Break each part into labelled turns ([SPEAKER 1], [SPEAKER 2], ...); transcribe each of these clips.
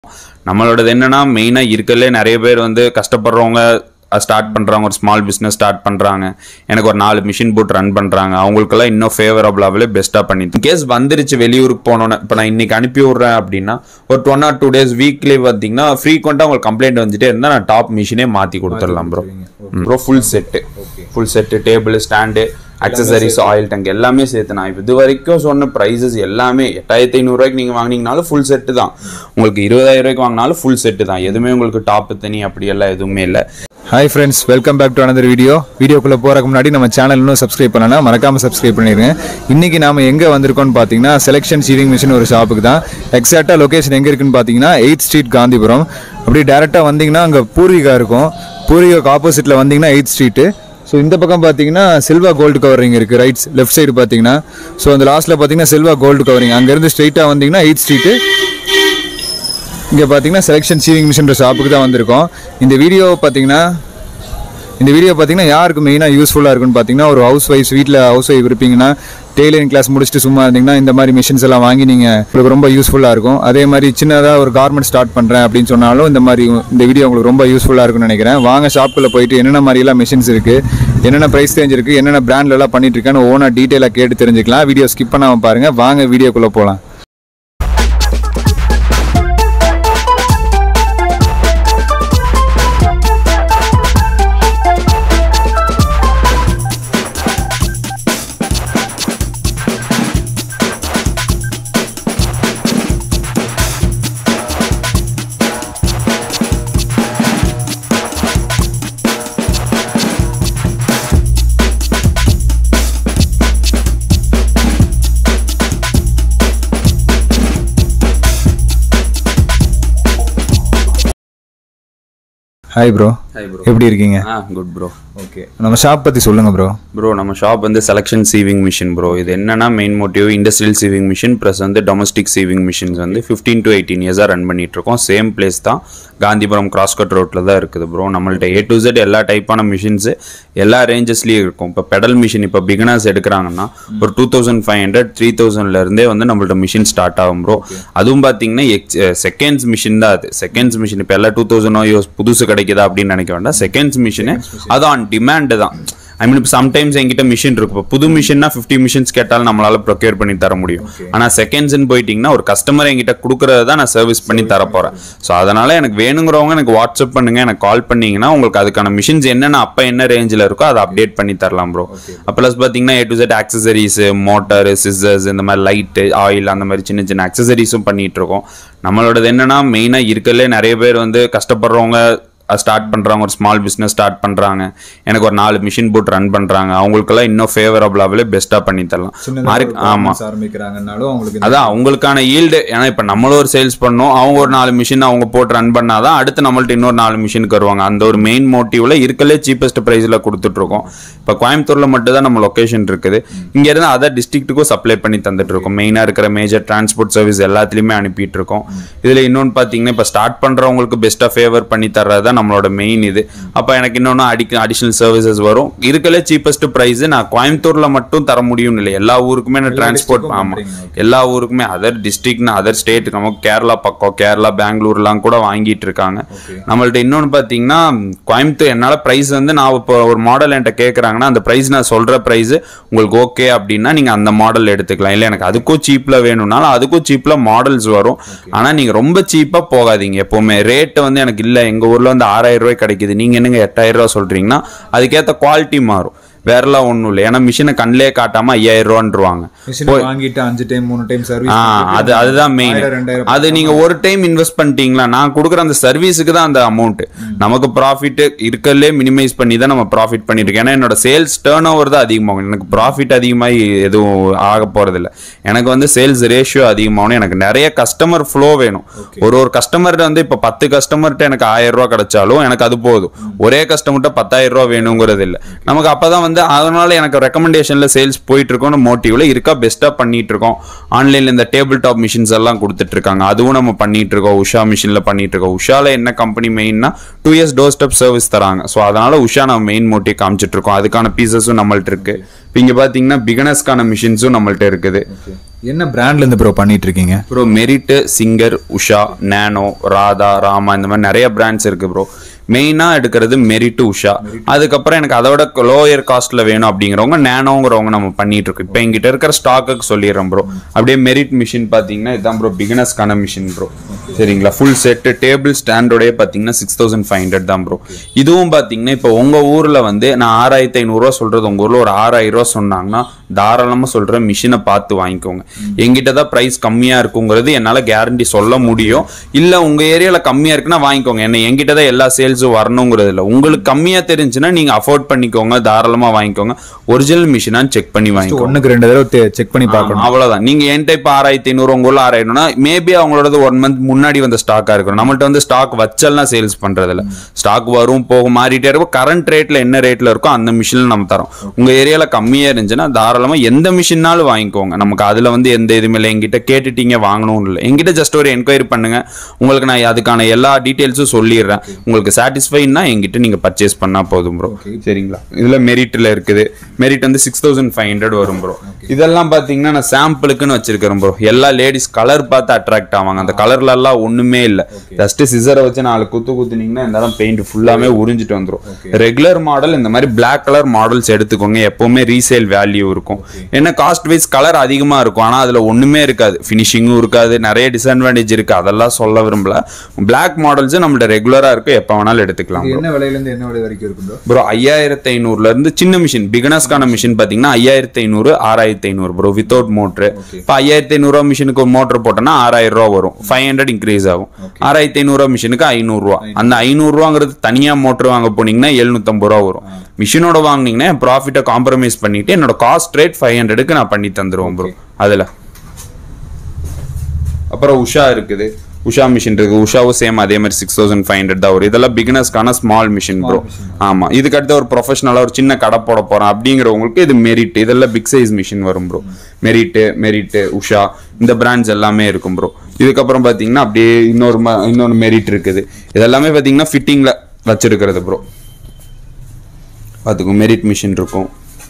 [SPEAKER 1] நம்மளோடது என்னன்னா மெயினாக இருக்கலே நிறைய பேர் வந்து கஷ்டப்படுறவங்க ஸ்டார்ட் பண்ணுறாங்க ஒரு ஸ்மால் பிஸ்னஸ் ஸ்டார்ட் பண்ணுறாங்க எனக்கு ஒரு நாலு மிஷின் போட்டு ரன் பண்ணுறாங்க அவங்களுக்கெல்லாம் இன்னும் ஃபேவரபுளாகவே பெஸ்ட்டாக பண்ணி கேஸ் வந்துருச்சு வெளியூருக்கு போனோன்னே இப்போ நான் இன்னைக்கு அனுப்பி விட்றேன் அப்படின்னா ஒரு one or two days weekly பார்த்தீங்கன்னா ஃப்ரீக்வெண்ட்டாக உங்களுக்கு கம்ப்ளைண்ட் வந்துட்டே இருந்தால் நான் டாப் மிஷினே மாற்றி கொடுத்துடலாம் bro bro full set full set table stand accessories oil tank எல்லாமே சேர்த்து நான் இப்போ இது வரைக்கும் சொன்ன ப்ரைஸஸ் எல்லாமே எட்டாயிரத்தி ஐநூறுரூவாய்க்கு நீங்கள் வாங்கினீங்கனாலும் ஃபுல் செட்டு தான் உங்களுக்கு இருபதாயிரம் ரூபாய்க்கு வாங்கினாலும் ஃபுல் செட்டு தான் எதுவுமே உங்களுக்கு டாப்பு தனி அப்படியெல்லாம் எதுவுமே இல்லை
[SPEAKER 2] hi friends welcome back to another video வீடியோக்குள்ளே போகிறக்கு முன்னாடி நம்ம சேனல் இன்னும் சப்ஸ்கிரைப் பண்ணலாம் மறக்காமல் சப்ஸ்கிரைப் பண்ணிடுங்க இன்றைக்கி நாம எங்கே வந்திருக்கோம்னு பார்த்தீங்கன்னா செலெக்ஷன் சீவிங் மிஷின் ஒரு ஷாப்புக்கு தான் எக்ஸாக்டாக லொகேஷன் எங்கே இருக்குன்னு பார்த்தீங்கன்னா எயித் ஸ்ட்ரீட் காந்திபுரம் அப்படி டேரெக்டாக வந்தீங்கன்னா அங்கே பூர்விகா இருக்கும் பூர்விகாக்கு ஆப்போசிட்டில் வந்தீங்கன்னா எயித் ஸ்ட்ரீட்டு ஸோ இந்த பக்கம் பார்த்தீங்கன்னா சில்வா கோல்டு கவரிங் இருக்குது ரைட்ஸ் லெஃப்ட் சைடு பார்த்தீங்கன்னா ஸோ அந்த லாஸ்ட்டில் பார்த்தீங்கன்னா சில்வா கோல்டு கவரிங் அங்கேருந்து ஸ்ட்ரைட்டாக வந்தீங்கன்னா எயித் ஸ்ட்ரீட்டு இங்கே பார்த்தீங்கன்னா செலெக்ஷன் சீவிங் மிஷின்ற ஷாப்புக்கு தான் வந்திருக்கோம் இந்த வீடியோ பார்த்தீங்கன்னா இந்த வீடியோ பார்த்தீங்கன்னா யாருக்கு மெயினாக யூஸ்ஃபுல்லாக இருக்குன்னு பார்த்தீங்கன்னா ஒரு ஹவுஸ் ஒய்ஃப்ஸ் வீட்டில் ஹவுஸ் ஒய்ஃப் இருப்பீங்கன்னா டெய்லரிங் கிளாஸ் முடிச்சுட்டு சும்மா இருந்தீங்கன்னா இந்த மாதிரி மிஷின்ஸ் எல்லாம் வாங்கி நீங்கள் உங்களுக்கு ரொம்ப யூஸ்ஃபுல்லாக இருக்கும் அதே மாதிரி சின்னதாக ஒரு கார்மெண்ட் ஸ்டார்ட் பண்ணுறேன் அப்படின்னு சொன்னாலும் இந்த மாதிரி இந்த வீடியோ உங்களுக்கு ரொம்ப யூஸ்ஃபுல்லாக இருக்கும்னு நினைக்கிறேன் வாங்க ஷாப்புக்குள்ளே போயிட்டு என்னென்ன மாதிரிலாம் மிஷின்ஸ் இருக்குது என்னென்ன ப்ரைஸ் ரேஞ்ச் இருக்குது என்னென்ன பிராண்ட்லலாம் பண்ணிட்டு இருக்கேன்னு ஓனாக டீட்டெயிலாக கேட்டு தெரிஞ்சுக்கலாம் வீடியோ ஸ்கிப் பண்ணாமல் பாருங்கள் வாங்க வீடியோக்குள்ளே போகலாம் ஹாய் ப்ரோ
[SPEAKER 1] ஹாய் ப்ரோ
[SPEAKER 2] எப்படி இருக்கீங்க
[SPEAKER 1] ஆ குட் ப்ரோ
[SPEAKER 2] ஓகே நம்ம ஷாப் பற்றி சொல்லுங்கள் ப்ரோ
[SPEAKER 1] ப்ரோ நம்ம ஷாப் வந்து செலெக்ஷன் சீவிங் மிஷின் ப்ரோ இது என்னன்னா main motive industrial sewing machine plus வந்து டொமஸ்டிக் சீவிங் மிஷின்ஸ் வந்து ஃபிஃப்டீன் டு எயிட்டீன் இயர்ஸாக ரன் பண்ணிட்டு இருக்கோம் சேம் பிளேஸ் தான் காந்திபுரம் கிராஸ்கட் ரோட்டில் தான் இருக்குது ப்ரோ நம்மள்ட்ட ஏ டு Z எல்லா டைப்பான மிஷின்ஸு எல்லா ரேஞ்சஸ்லேயும் இருக்கும் இப்போ பெடல் மிஷின் இப்போ பிகினர்ஸ் எடுக்கிறாங்கன்னா ஒரு two thousand five hundred three தௌசண்ட்லேருந்தே வந்து நம்மள்ட்ட மிஷின் ஸ்டார்ட் ஆகும் ப்ரோ அதுவும் பார்த்தீங்கன்னா எக்ஸ் செகண்ட்ஸ் மிஷின் தான் அது செகண்ட்ஸ் மிஷின் இப்போ எல்லா டூ தௌசண்ட் புதுசு கிடைக்குதா அப்படின்னு நினைக்க வேண்டாம் செகண்ட்ஸ் மிஷினு அது ஆன் டிமாண்டு தான் ஐ மீன் இப்போ சம்டைம்ஸ் என்கிட்ட மிஷின் இருக்கு இப்போ புது மிஷின்னா ஃபிஃப்டி மிஷின்ஸ் கேட்டாலும் நம்மளால ப்ரொக்யூர் பண்ணி தர முடியும் ஆனால் செகண்ட்ஸ்னு போயிட்டீங்கன்னா ஒரு கஸ்டமர் என்கிட்ட கொடுக்கறத தான் நான் சர்வீஸ் பண்ணி தர போறேன் ஸோ அதனால எனக்கு வேணுங்கிறவங்க எனக்கு வாட்ஸ்அப் பண்ணுங்க எனக்கு கால் பண்ணீங்கன்னா உங்களுக்கு அதுக்கான மிஷின்ஸ் என்னென்ன அப்போ என்ன ரேஞ்சில் இருக்கோ அதை அப்டேட் பண்ணி தரலாம் ப்ரோ ப்ளஸ் பார்த்தீங்கன்னா a to set accessories motor scissors இந்த மாதிரி லைட்டு ஆயில் அந்த மாதிரி சின்ன சின்ன ஆக்சசரிஸும் பண்ணிட்டு இருக்கோம் நம்மளோடது என்னன்னா மெயினாக இருக்கலே நிறைய பேர் வந்து கஷ்டப்படுறவங்க ஸ்டார்ட் பண்ணுறாங்க ஒரு ஸ்மால் பிஸ்னஸ் ஸ்டார்ட் பண்ணுறாங்க எனக்கு ஒரு நாலு மிஷின் போட்டு ரன் பண்ணுறாங்க அவங்களுக்கெல்லாம் இன்னும் ஃபேவரபுளாகவே பெஸ்ட்டாக பண்ணி தரலாம் மார்க் ஆமாம்
[SPEAKER 2] ஆரம்பிக்கிறாங்கனாலும் அவங்களுக்கு
[SPEAKER 1] அதான் அவங்களுக்கான ஈல்டு ஏன்னா இப்போ நம்மளும் ஒரு சேல்ஸ் பண்ணோம் அவங்க ஒரு நாலு மிஷின் அவங்க போட்டு ரன் பண்ணாதான் அடுத்து நம்மள்ட்ட இன்னொரு நாலு மிஷினுக்கு வருவாங்க அந்த ஒரு மெயின் மோட்டிவ்ல இருக்கலே சீப்பஸ்ட் ப்ரைஸில் கொடுத்துட்ருக்கோம் இப்போ கோயம்புத்தூர்ல மட்டும் தான் நம்ம லொக்கேஷன் இருக்குது இங்கேருந்து அதர் டிஸ்ட்ரிக்ட்டுக்கும் சப்ளை பண்ணி தந்துட்டு இருக்கோம் மெயினாக இருக்கிற மேஜர் டிரான்ஸ்போர்ட் சர்வீஸ் எல்லாத்துலேயுமே அனுப்பிட்டு இருக்கோம் இதில் இன்னொன்று பார்த்தீங்கன்னா இப்போ ஸ்டார்ட் பண்ணுறவங்களுக்கு பெஸ்ட்டாக ஃபேவர் பண்ணி தர்றது தான் நம்மளோட மெயின் இது அப்போ எனக்கு இன்னொன்று அடிக்க அடிஷ்னல் சர்வீசஸ் வரும் இருக்கலே சீப்பஸ்ட் ப்ரைஸ் நான் கோயம்புத்தூர்ல மட்டும் தர முடியும்னு இல்லை எல்லா ஊருக்குமே நான் டிரான்ஸ்போர்ட் ஆமாம் எல்லா ஊருக்குமே அதர் டிஸ்ட்ரிக்ட்னு அதர் ஸ்டேட் நம்ம கேரளா பக்கம் கேரளா பெங்களூர்லாம் கூட வாங்கிட்டு இருக்காங்க நம்மள்ட்ட இன்னொன்று பார்த்தீங்கன்னா கோயம்புத்தூர் என்னால் ப்ரைஸ் வந்து நான் இப்போ ஒரு மாடல் என்கிட்ட கேட்குறாங்கன்னா அந்த ப்ரைஸ் நான் சொல்கிற ப்ரைஸ் உங்களுக்கு ஓகே அப்படின்னா நீங்கள் அந்த மாடல் எடுத்துக்கலாம் இல்லை எனக்கு அதுக்கும் சீப்பில் வேணும்னாலும் அதுக்கும் சீப்பில் மாடல்ஸ் வரும் ஆனால் நீங்கள் ரொம்ப சீப்பாக போகாதீங்க எப்போவுமே ரேட்டு வந்து எனக்கு இல்லை எங்கள் ஊரில் வந்து ஆறாயிரம் ரூபாய் கிடைக்குது நீங்கள் என்னங்க எட்டாயிரம் ரூபா சொல்கிறீங்கன்னா அதுக்கேற்ற குவாலிட்டி மாறும் வேறலாம் ஒன்றும் இல்லை ஏன்னா மிஷினை கண்ணிலே காட்டாமல் ஐயாயிரம் ரூபான்ருவாங்க
[SPEAKER 2] மிஷின் வாங்கிட்டு அஞ்சு டைம் மூணு டைம் சர்வீஸ்
[SPEAKER 1] ஆ அது அதுதான் மெயின்
[SPEAKER 2] ஆயிரம், ரெண்டாயிரம்
[SPEAKER 1] அது நீங்க ஒரு டைம் இன்வெஸ்ட் பண்ணிட்டீங்களா நான் கொடுக்குற அந்த சர்வீஸுக்கு தான் அந்த அமௌண்ட் நமக்கு ப்ராஃபிட் இருக்கலே மினிமைஸ் பண்ணி தான் நம்ம ப்ராஃபிட் பண்ணிருக்கோம் ஏன்னா என்னோட சேல்ஸ் டேர்ன் ஓவர் தான் அதிகமாகும் எனக்கு ப்ராஃபிட் அதிகமாகி எதுவும் ஆக போறதில்ல எனக்கு வந்து சேல்ஸ் ரேஷியோ அதிகமாகணும் எனக்கு நிறைய கஸ்டமர் ஃப்ளோ வேணும் ஒரு ஒரு கஸ்டமர்கிட்ட வந்து இப்போ பத்து கஸ்டமர்கிட்ட எனக்கு ஆயிரம் ரூபா கிடைச்சாலும் எனக்கு அது போதும் ஒரே கஸ்டமர்கிட்ட பத்தாயிரம் ரூபா வேணுங்கிறது இல்லை நமக்கு அப்பதான் வந்து வந்து அதனால எனக்கு ரெக்கமெண்டேஷன்ல சேல்ஸ் போயிட்டு இருக்கோம்னு மோட்டிவ்ல இருக்கா பெஸ்ட்டா பண்ணிட்டு இருக்கோம் ஆன்லைன்ல இந்த டேபிள் டாப் மிஷின்ஸ் எல்லாம் கொடுத்துட்டு இருக்காங்க அதுவும் நம்ம பண்ணிட்டு இருக்கோம் உஷா மிஷின்ல பண்ணிட்டு இருக்கோம் உஷால என்ன கம்பெனி மெயின்னா two years door step service தராங்க ஸோ அதனால உஷா நம்ம மெயின் மோட்டிவ் காமிச்சிட்டு இருக்கோம் அதுக்கான பீசஸும் நம்மள்ட்ட இருக்கு இப்போ இங்க பாத்தீங்கன்னா பிகினர்ஸ்க்கான மிஷின்ஸும் நம்மள்ட்ட இருக்குது
[SPEAKER 2] என்ன பிராண்ட்ல இருந்து ப்ரோ பண்ணிட்டு இருக்கீங்க
[SPEAKER 1] bro merit singer Usha nano Radha Rama இந்த மாதிரி நிறைய பிராண்ட்ஸ் இருக்கு ப்ரோ மெயினாக எடுக்கிறது மெரிட் உஷா அதுக்கப்புறம் எனக்கு அதோட லோயர் காஸ்ட்ல வேணும் அப்படிங்கிறவங்க நேனோங்கிறவங்க நம்ம பண்ணிட்டு இருக்கோம் இப்போ எங்கிட்ட இருக்கிற ஸ்டாக்குக்கு சொல்லிடுறேன் ப்ரோ அப்படியே மெரிட் மிஷின் பார்த்தீங்கன்னா இதுதான் ப்ரோ பிகினர்ஸ்க்கான மிஷின் ப்ரோ சரிங்களா ஃபுல் செட்டு டேபிள் ஸ்டாண்டோடய பார்த்தீங்கன்னா சிக்ஸ் தௌசண்ட் ஃபைவ் ஹண்ட்ரட் தான் ப்ரோ இதுவும் பார்த்தீங்கன்னா இப்போ உங்கள் ஊரில் வந்து நான் ஆறாயிரத்தி ஐநூறுரூவா சொல்கிறது உங்கள் ஊரில் ஒரு ஆறாயிரம் ரூபா சொன்னாங்கன்னா தாராளமாக சொல்கிறேன் மிஷினை பார்த்து வாங்கிக்கோங்க எங்கிட்ட தான் ப்ரைஸ் கம்மியாக இருக்குங்கிறது என்னால் கேரண்டி சொல்ல முடியும் இல்லை உங்கள் ஏரியாவில் கம்மியாக இருக்குன்னா வாங்கிக்கோங்க என்ன எங்கிட்ட தான் எல்லா சேல்ஸும் வரணுங்கிறது இல்லை உங்களுக்கு கம்மியாக தெரிஞ்சுன்னா நீங்கள் அஃபோர்ட் பண்ணிக்கோங்க தாராளமாக வாங்கிக்கோங்க ஒரிஜினல் மிஷினான்னு செக் பண்ணி வாங்கிக்கோங்க
[SPEAKER 2] ஒண்ணுக்கு ரெண்டு தடவை செக் பண்ணி பார்க்கணும்
[SPEAKER 1] அவ்வளவுதான் நீங்க என்கிட்ட இப்போ ஆறாயிரத்தி ஐநூறு உங்க ஊர்ல ஆறாயிரம்னா மேபி அவங்களோட ஒன் மந்த் முன்னாடி வந்த ஸ்டாக்கா இருக்கும் நம்மள்ட்ட வந்து ஸ்டாக் வச்செல்லாம் சேல்ஸ் பண்றது இல்ல ஸ்டாக் வரும் போகும் மாறிட்டே இருக்கும் கரண்ட் ரேட்ல என்ன ரேட்ல இருக்கோ அந்த மிஷின் நம்ம தரோம் உங்க ஏரியால கம்மியா இருந்துச்சுன்னா தாராளமா எந்த மிஷின்னாலும் வாங்கிக்கோங்க நமக்கு அதுல வந்து எந்த இதுவுமே இல்லை எங்கிட்ட கேட்டுட்டீங்க வாங்கணும் இல்லை எங்கிட்ட ஜஸ்ட் ஒரு என்கொயரி பண்ணுங்க உங்களுக்கு நான் அதுக்கான எல்லா டீட்டெயில்ஸும் சொல்லிடுறேன் உங்களுக்கு சாட்டிஸ்ஃபைன்னா எங்கிட்ட நீங்க பர்ச்சேஸ் பண்ணா போதும் ப்ரோ சரிங்களா இதுல மெரிட்ல இருக்குது மெரிட் வந்து சிக்ஸ் தௌசண்ட் ஃபைவ் ஹண்ட்ரட் வரும் ப்ரோ இதெல்லாம் பாத்தீங்கன்னா நான் சாம்பிளுக்குன்னு வச்சிருக்கிறேன் ப்ரோ எல்லா லேடிஸ் கலர் பார்த்து அட்ராக்ட் ஆவாங்க அந்த கலர்ல எல்லாம் ஒண்ணுமே இல்ல ஜஸ்ட் சிசரை வச்சு நாலு குத்து குத்துனீங்கன்னா இந்த பெயிண்ட் ஃபுல்லாமே உறிஞ்சிட்டு வந்துரும் ரெகுலர் மாடல் இந்த மாதிரி பிளாக் கலர் மாடல்ஸ் எடுத்துக்கோங்க எப்பவுமே ரீசேல் வேல்யூ இருக்கும் ஏன்னா காஸ்ட் வைஸ் கலர் அதிகமா இருக்கும் ஆனா அதுல ஒண்ணுமே இருக்காது ஃபினிஷிங்கும் இருக்காது நிறைய டிஸ்அட்வான்டேஜ் இருக்கு அதெல்லாம் சொல்ல விரும்பல பிளாக் மாடல்ஸ் நம்மள்ட்ட ரெகுலரா இருக்கும் எப்ப வேணாலும் எடுத்துக்கலாம் bro.
[SPEAKER 2] என்ன விலையில இருந்து என்ன விலை வரைக்கும் இருக்கும் ப்ரோ
[SPEAKER 1] ப்ரோ ஐயாயிரத்தி ஐநூறுல இருந்து சின்ன மிஷின் பிகினர்ஸ்க்கான மிஷின் பாத்தீங்கன்னா ஐயாயிரத்தி ஐநூறு ஆறாயிரத்தி ஐநூறு ப்ரோ வித்தவுட் மோட்ரு இப்போ ஐயாயிரத்தி ஐநூறுவா மிஷினுக்கு ஒரு மோட்டர் போட்டோம்னா ஆறாயிரம் ரூபா வரும் ஃபைவ் ஹண்ட்ரட் இன்க்ரீஸ் ஆகும் ஆறாயிரத்தி ஐநூறுவா மிஷினுக்கு ஐநூறுரூவா அந்த ஐநூறுரூவாங்கிறது தனியா மோட்டர் வாங்க போனீங்கன்னா எழுநூத்தம்பது ரூபா வரும் மிஷினோட வாங்குனீங்கன்னா என் ப்ராஃபிட்டை காம்ப்ரமைஸ் பண்ணிட்டு என்னோட காஸ்ட் ரேட் ஃபைவ் ஹண்ட்ரடுக்கு நான் பண்ணி தந்துருவேன் ப்ரோ அதுல அப்புறம் உஷா இருக்குது உஷா மிஷின் இருக்கு உஷாவும் சேம் அதே மாதிரி சிக்ஸ் தௌசண்ட் ஃபைவ் ஹண்ட்ரட் தான் வரும் இதெல்லாம் பிகினர்ஸ்க்கான ஸ்மால் மிஷின் ப்ரோ ஆமா இதுக்கு அடுத்து ஒரு ப்ரொஃபஷனலாக ஒரு சின்ன கடை போட போறேன் அப்படிங்கிறவங்களுக்கு இது மெரிட் இதெல்லாம் பிக் சைஸ் மிஷின் வரும் ப்ரோ மெரிட்டு மெரிட்டு உஷா இந்த பிராண்ட்ஸ் எல்லாமே இருக்கும் ப்ரோ இதுக்கப்புறம் பார்த்தீங்கன்னா அப்படியே இன்னொரு ம- இன்னொரு மெரிட் இருக்குது இதெல்லாமே பார்த்தீங்கன்னா ஃபிட்டிங்கில் வச்சிருக்கிறது ப்ரோ பார்த்துக்கோ மெரிட் மிஷின் இருக்கும்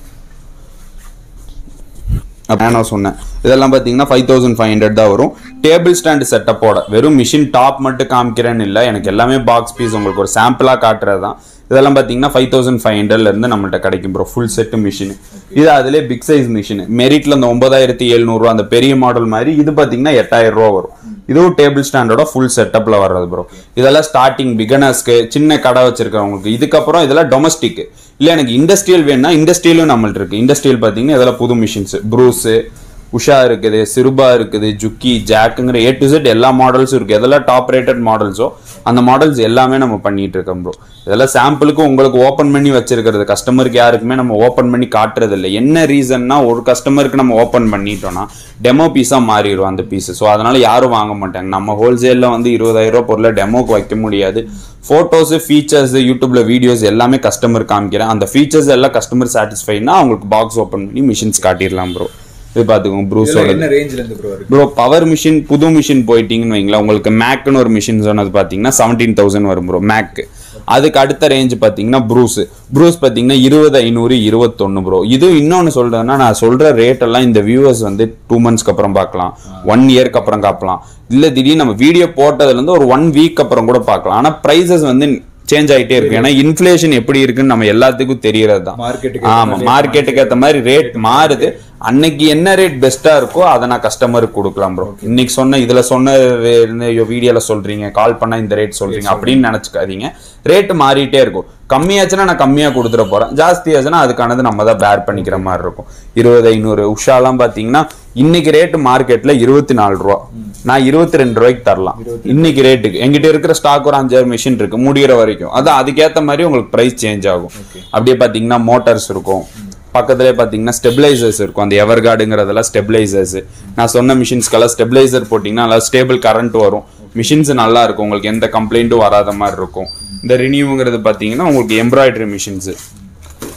[SPEAKER 1] அப்போ நான் சொன்னேன் இதெல்லாம் பார்த்தீங்கன்னா ஃபைவ் தௌசண்ட் ஃபைவ் ஹண்ட்ரட் தான் வரும் டேபிள் ஸ்டாண்ட் செட்டப்போட வெறும் மிஷின் டாப் மட்டும் காமிக்கிறேன்னு இல்லை எனக்கு எல்லாமே பாக்ஸ் பீஸ் உங்களுக்கு ஒரு சாம்பிளாக காட்டுறது தான் இதெல்லாம் பார்த்தீங்கன்னா ஃபைவ் தௌசண்ட் ஃபைவ் ஹண்ட்ரட்லேருந்து நம்மள்ட்ட கிடைக்கும் ப்ரோ ஃபுல் செட்டு மிஷின் இது அதிலே பிக் சைஸ் மிஷின் மெரிட்ல இந்த ஒன்பதாயிரத்தி எழுநூறுவா அந்த பெரிய மாடல் மாதிரி இது பார்த்தீங்கன்னா எட்டாயிரம் ரூபா வரும் இதுவும் டேபிள் ஸ்டாண்டோட ஃபுல் செட்டப்ல வர்றது ப்ரோ இதெல்லாம் ஸ்டார்டிங் பிகனர்ஸ்க்கு சின்ன கடை வச்சிருக்கவங்களுக்கு இதுக்கப்புறம் இதெல்லாம் டொமஸ்டிக் இல்ல எனக்கு இண்டஸ்ட்ரியல் வேணும்னா இண்டஸ்ட்ரியலும் நம்மள்ட்ட இருக்கு இண்டஸ்ட்ரியல் பார்த்தீங்கன்னா இதெல்லாம் புது மிஷின்ஸ் ப்ரூஸு உஷா இருக்குது சிறுபா இருக்குது ஜுக்கி ஜாக்குங்கிற ஏ டு செட் எல்லா மாடல்ஸும் இருக்கு எதெல்லாம் டாப் ரேட்டட் மாடல்ஸோ அந்த மாடல்ஸ் எல்லாமே நம்ம பண்ணிட்டு இருக்கோம் ப்ரோ இதெல்லாம் சாம்பிளுக்கு உங்களுக்கு ஓப்பன் பண்ணி வச்சிருக்கிறது கஸ்டமருக்கு யாருக்குமே நம்ம ஓப்பன் பண்ணி காட்டுறது இல்லை என்ன ரீசன்னா ஒரு கஸ்டமருக்கு நம்ம ஓப்பன் பண்ணிட்டோம்னா டெமோ பீஸாக மாறிடும் அந்த பீஸ் ஸோ அதனால யாரும் வாங்க மாட்டாங்க நம்ம ஹோல்சேலில் வந்து இருபதாயிரம் ரூபா பொருளை டெமோக்கு வைக்க முடியாது ஃபோட்டோஸு ஃபீச்சர்ஸ் யூடியூப்ல வீடியோஸ் எல்லாமே கஸ்டமர் காமிக்கிறேன் அந்த ஃபீச்சர்ஸ் எல்லாம் கஸ்டமர் சாட்டிஸ்ஃபைனா அவங்களுக்கு பாக்ஸ் ஓப்பன் பண்ணி மிஷின்ஸ் காட்டிடலாம் ப்ரோ இது பார்த்துக்கோங்க ப்ரூஸோட
[SPEAKER 2] என்ன ரேஞ்சில இருந்து ப்ரோ இருக்கு
[SPEAKER 1] ப்ரோ பவர் மிஷின் புது மிஷின் போயிட்டீங்கன்னு வைங்களேன் உங்களுக்கு மேக்னு ஒரு மிஷின் சொன்னது பார்த்தீங்கன்னா செவன்டீன் தௌசண்ட் வரும் ப்ரோ மேக் அதுக்கு அடுத்த ரேஞ்ச் பார்த்தீங்கன்னா ப்ரூஸ் ப்ரூஸ் பார்த்தீங்கன்னா இருபது ஐநூறு இருபத்தொன்று ப்ரோ இது இன்னொன்று சொல்றேன்னா நான் சொல்ற ரேட் எல்லாம் இந்த வியூவர்ஸ் வந்து டூ மந்த்ஸ்க்கு அப்புறம் பார்க்கலாம் ஒன் இயர்க்கு அப்புறம் காப்பலாம் இல்லை திடீர்னு நம்ம வீடியோ போட்டதுலேருந்து ஒரு ஒன் வீக் அப்புறம் கூட பார்க்கலாம் ஆனால் ப்ரைஸஸ் வந்து சேஞ்ச் ஆயிட்டே இருக்கு ஏன்னா இன்ஃப்ளேஷன் எப்படி இருக்குன்னு நம்ம எல்லாத்துக்கும் தெரியறது தான்
[SPEAKER 2] மார்க்கெட்டுக்கு
[SPEAKER 1] ஆமா மார்க்கெட்டுக்கு ஏத்த மாதிரி ரேட் மாறுது அன்னைக்கு என்ன ரேட் பெஸ்டா இருக்கோ அதை நான் கஸ்டமருக்கு கொடுக்கலாம் ப்ரோ இன்னைக்கு சொன்ன இதுல சொன்ன வீடியோல சொல்றீங்க கால் பண்ணா இந்த ரேட் சொல்றீங்க அப்படின்னு நினைச்சுக்காதீங்க ரேட் மாறிட்டே இருக்கும் கம்மியாச்சுன்னா நான் கம்மியா கொடுத்துட போறேன் ஜாஸ்தி ஆச்சுன்னா அதுக்கானது நம்ம தான் பேர் பண்ணிக்கிற மாதிரி இருக்கும் இருபது ஐநூறு உஷாலாம் பாத்தீங்கன்னா இன்னைக்கு ரேட் மார்க்கெட்ல இருபத்தி நாலு ரூபா நான் இருபத்தி ரெண்டு ரூபாய்க்கு தரலாம் இன்னைக்கு ரேட்டுக்கு எங்கிட்ட இருக்கிற ஸ்டாக் ஒரு அஞ்சாறு மிஷின் இருக்கு முடிகிற வரைக்கும் அதான் அதுக்கேத்த மாதிரி உங்களுக்கு பிரைஸ் சேஞ்ச் ஆகும் அப்படியே பாத்தீங்கன்னா மோட்டார்ஸ் இருக்கும் பக்கத்துலேயே பார்த்தீங்கன்னா ஸ்டெபிளைசர்ஸ் இருக்கும் அந்த எவர்கார்டுங்கிறதெல்லாம் ஸ்டெபிளைசர்ஸ் நான் சொன்ன மிஷின்ஸ்க்கெல்லாம் ஸ்டெபிளைசர் போட்டிங்கன்னா நல்லா ஸ்டேபிள் கரண்ட் வரும் மிஷின்ஸ் நல்லா இருக்கும் உங்களுக்கு எந்த கம்ப்ளைண்ட்டும் வராத மாதிரி இருக்கும் இந்த ரினியூங்கிறது பார்த்தீங்கன்னா உங்களுக்கு embroidery machines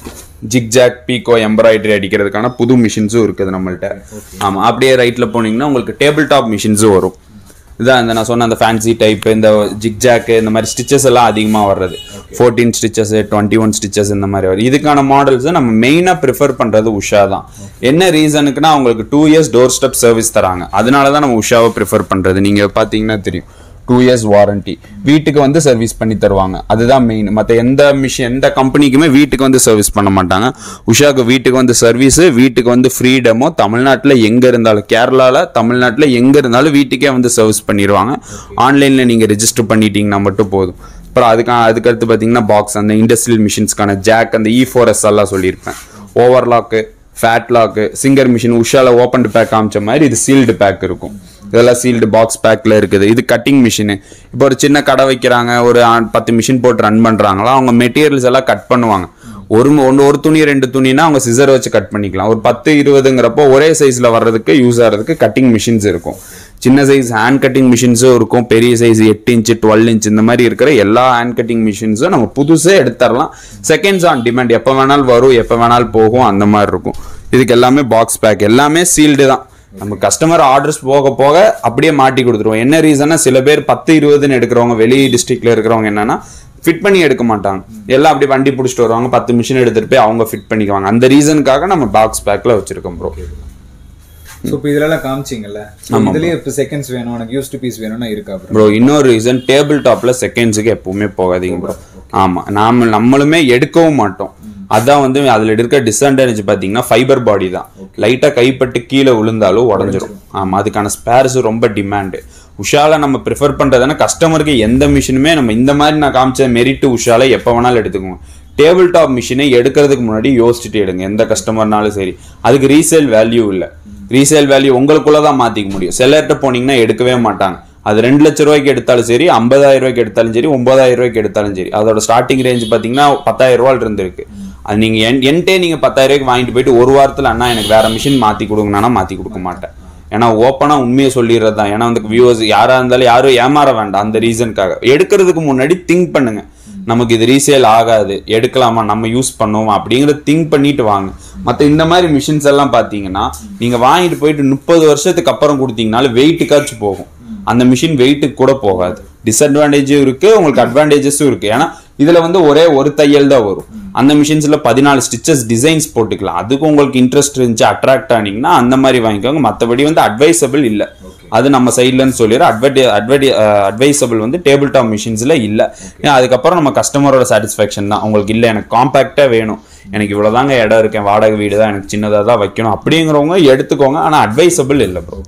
[SPEAKER 1] zigzag pico embroidery அடிக்கிறதுக்கான புது மிஷின்ஸும் இருக்குது நம்மள்ட்ட ஆமா அப்படியே ரைட்ல போனீங்கன்னா உங்களுக்கு டேபிள் டாப் மிஷின்ஸும் வரும் இதான் இந்த நான் சொன்ன அந்த ஃபேன்சி டைப் இந்த ஜிக்ஜாக்கு இந்த மாதிரி ஸ்டிச்சஸ் எல்லாம் அதிகமாக வர்றது fourteen stitches twenty one stitches இந்த மாதிரி வரும் இதுக்கான மாடல்ஸ் நம்ம மெயினாக ப்ரிஃபர் பண்ணுறது உஷா தான் என்ன ரீசனுக்குன்னா அவங்களுக்கு two years door step service தராங்க அதனால தான் நம்ம உஷாவை ப்ரிஃபர் பண்ணுறது நீங்கள் பார்த்தீங்கன்னா தெரியும் டூ இயர்ஸ் வாரண்டி வீட்டுக்கு வந்து சர்வீஸ் பண்ணி தருவாங்க அதுதான் மெயின் மற்ற எந்த மிஷின் எந்த கம்பெனிக்குமே வீட்டுக்கு வந்து சர்வீஸ் பண்ண மாட்டாங்க உஷாக்கு வீட்டுக்கு வந்து சர்வீஸ் வீட்டுக்கு வந்து ஃப்ரீடமோ தமிழ்நாட்டில் எங்கே இருந்தாலும் கேரளாவில் தமிழ்நாட்டில் எங்கே இருந்தாலும் வீட்டுக்கே வந்து சர்வீஸ் பண்ணிடுவாங்க ஆன்லைனில் நீங்கள் ரெஜிஸ்டர் பண்ணிட்டீங்கன்னா மட்டும் போதும் அப்புறம் அதுக்கு அதுக்கடுத்து பார்த்தீங்கன்னா பாக்ஸ் அந்த இண்டஸ்ட்ரியல் மிஷின்ஸ்க்கான ஜாக் அந்த இ ஃபோர் எஸ் எல்லாம் சொல்லியிருப்பேன் overlock flatlock singer machine உஷால ஓப்பன் பேக் காமிச்ச மாதிரி இது சீல்டு பேக் இருக்கும் இதெல்லாம் சீல்டு பாக்ஸ் பேக்கில் இருக்குது இது கட்டிங் மிஷினு இப்போ ஒரு சின்ன கடை வைக்கிறாங்க ஒரு ஆ- பத்து மிஷின் போட்டு ரன் பண்ணுறாங்களா அவங்க மெட்டீரியல்ஸ் எல்லாம் கட் பண்ணுவாங்க ஒரு ஒன்று ஒரு துணி ரெண்டு துணினா அவங்க சிசர் வச்சு கட் பண்ணிக்கலாம் ஒரு பத்து இருபதுங்கிறப்போ ஒரே சைஸில் வர்றதுக்கு யூஸ் ஆகிறதுக்கு கட்டிங் மிஷின்ஸ் இருக்கும் சின்ன சைஸ் ஹேண்ட் கட்டிங் மிஷின்ஸும் இருக்கும் பெரிய சைஸ் எட்டு இன்ச்சு டுவெல் இன்ச் இந்த மாதிரி இருக்கிற எல்லா ஹேண்ட் கட்டிங் மிஷின்ஸும் நம்ம புதுசே எடுத்துடலாம் செகண்ட்ஸ் ஆன் டிமாண்ட் எப்போ வேணாலும் வரும் எப்போ வேணாலும் போகும் அந்த மாதிரி இருக்கும் இதுக்கு எல்லாமே பாக்ஸ் பேக் எல்லாமே சீல்டு தான் நம்ம கஸ்டமர் ஆர்டர்ஸ் போக போக அப்படியே மாட்டி கொடுத்துருவோம் என்ன ரீசன்னா சில பேர் பத்து இருபதுன்னு எடுக்கிறவங்க வெளி டிஸ்ட்ரிக்ட்ல இருக்கிறவங்க என்னன்னா ஃபிட் பண்ணி எடுக்க மாட்டாங்க எல்லாம் அப்படி வண்டி பிடிச்சிட்டு வருவாங்க பத்து மிஷின் எடுத்துட்டு போய் அவங்க ஃபிட் பண்ணிக்குவாங்க அந்த ரீசனுக்காக நம்ம பாக்ஸ் பேக்ல வச்சிருக்கோம் ப்ரோ
[SPEAKER 2] ஸோ இப்போ இதெல்லாம் காமிச்சிங்கல்ல ஸோ இதுலயே இப்போ செகண்ட்ஸ் வேணும் உனக்கு யூஸ்டு பீஸ் வேணும்னா இருக்கா ப்ரோ
[SPEAKER 1] ப்ரோ இன்னொரு ரீசன் டேபிள் டாப்ல செகண்ட்ஸுக்கு எப்பவுமே போகாதீங்க ப்ரோ ஆமா நாம நம்மளுமே எடுக்கவும் மாட்டோம் அதான் வந்து அதுல இருக்க டிஸ்அட்வான்டேஜ் பாத்தீங்கன்னா ஃபைபர் பாடி தான் லைட்டா கைப்பட்டு கீழே விழுந்தாலும் உடஞ்சிரும் ஆமா அதுக்கான ஸ்பேர்ஸ் ரொம்ப டிமாண்டு உஷால நம்ம ப்ரிஃபர் பண்றதுன்னா கஸ்டமருக்கு எந்த மிஷினுமே நம்ம இந்த மாதிரி நான் காமிச்ச மெரிட் உஷால எப்போ வேணாலும் எடுத்துக்குவோம் டேபிள் டாப் மிஷினை எடுக்கிறதுக்கு முன்னாடி யோசிச்சுட்டு எடுங்க எந்த கஸ்டமர்னாலும் சரி அதுக்கு ரீசேல் வேல்யூ இல்லை ரீசேல் வேல்யூ உங்களுக்குள்ள தான் மாத்திக்க முடியும் செல்லர்கிட்ட போனீங்கன்னா எடுக்கவே மாட்டாங்க அது ரெண்டு லட்ச ரூபாய்க்கு எடுத்தாலும் சரி ஐம்பதாயிரம் ரூபாய்க்கு எடுத்தாலும் சரி ஒன்பதாயிரம் ரூபாய்க்கு எடுத்தாலும் சரி அதோட ஸ்டார்டிங் ரேஞ்ச் பார்த்தீங்கன்னா பத்தாயிரம் ரூபாயில இருந்து இருக்கு அது நீங்க என் என்கிட்டே நீங்க பத்தாயிரம் ரூபாய்க்கு வாங்கிட்டு போயிட்டு ஒரு வாரத்துல அண்ணா எனக்கு வேற மிஷின் மாத்தி கொடுங்கண்ணா மாத்தி கொடுக்க மாட்டேன் ஏன்னா ஓப்பனா உண்மையை சொல்லிடுறது தான் ஏன்னா வந்து வியூவர்ஸ் யாரா இருந்தாலும் யாரும் ஏமாற வேண்டாம் அந்த ரீசனுக்காக எடுக்கிறதுக்கு முன்னாடி திங்க் பண்ணுங்க நமக்கு இது ரீசேல் ஆகாது எடுக்கலாமா நம்ம யூஸ் பண்ணுவோம் அப்படிங்கறத திங்க் பண்ணிட்டு வாங்க மத்த இந்த மாதிரி மிஷின்ஸ் எல்லாம் பாத்தீங்கன்னா நீங்க வாங்கிட்டு போயிட்டு முப்பது வருஷத்துக்கு அப்புறம் கொடுத்தீங்கனாலும் வெயிட்டுக்காச்சும் போகும் அந்த மிஷின் வெயிட்டுக்கு கூட போகாது டிஸ்அட்வான்டேஜும் இருக்கு உங்களுக்கு அட்வான்டேஜஸும் இருக்கு ஏன்னா இதுல வந்து ஒரே ஒரு தையல் தான் வரும் அந்த மிஷின்ஸ்ல பதினாலு ஸ்டிச்சஸ் டிசைன்ஸ் போட்டுக்கலாம் அதுக்கு உங்களுக்கு இன்ட்ரெஸ்ட் இருந்துச்சு அட்ராக்ட் ஆனீங்கன்னா அந்த மாதிரி வாங்கிக்கோங்க மற்றபடி வந்து அட்வைசபிள் இல்லை அது நம்ம சைட்லன்னு சொல்லிடுறோம் அட்வர்டை அட்வர்டை அட்வைசபிள் வந்து டேபிள் டாப் மிஷின்ஸ்ல இல்ல ஏன்னா அதுக்கப்புறம் நம்ம கஸ்டமரோட சாட்டிஸ்ஃபேக்ஷன் தான் உங்களுக்கு இல்ல எனக்கு காம்பாக்டா வேணும் எனக்கு இவ்வளவுதாங்க இடம் இருக்கேன் வாடகை வீடு தான் எனக்கு சின்னதா தான் வைக்கணும் அப்படிங்கிறவங்க எடுத்துக்கோங்க ஆனா அட்வைசபிள் இல்லை ப்ரோ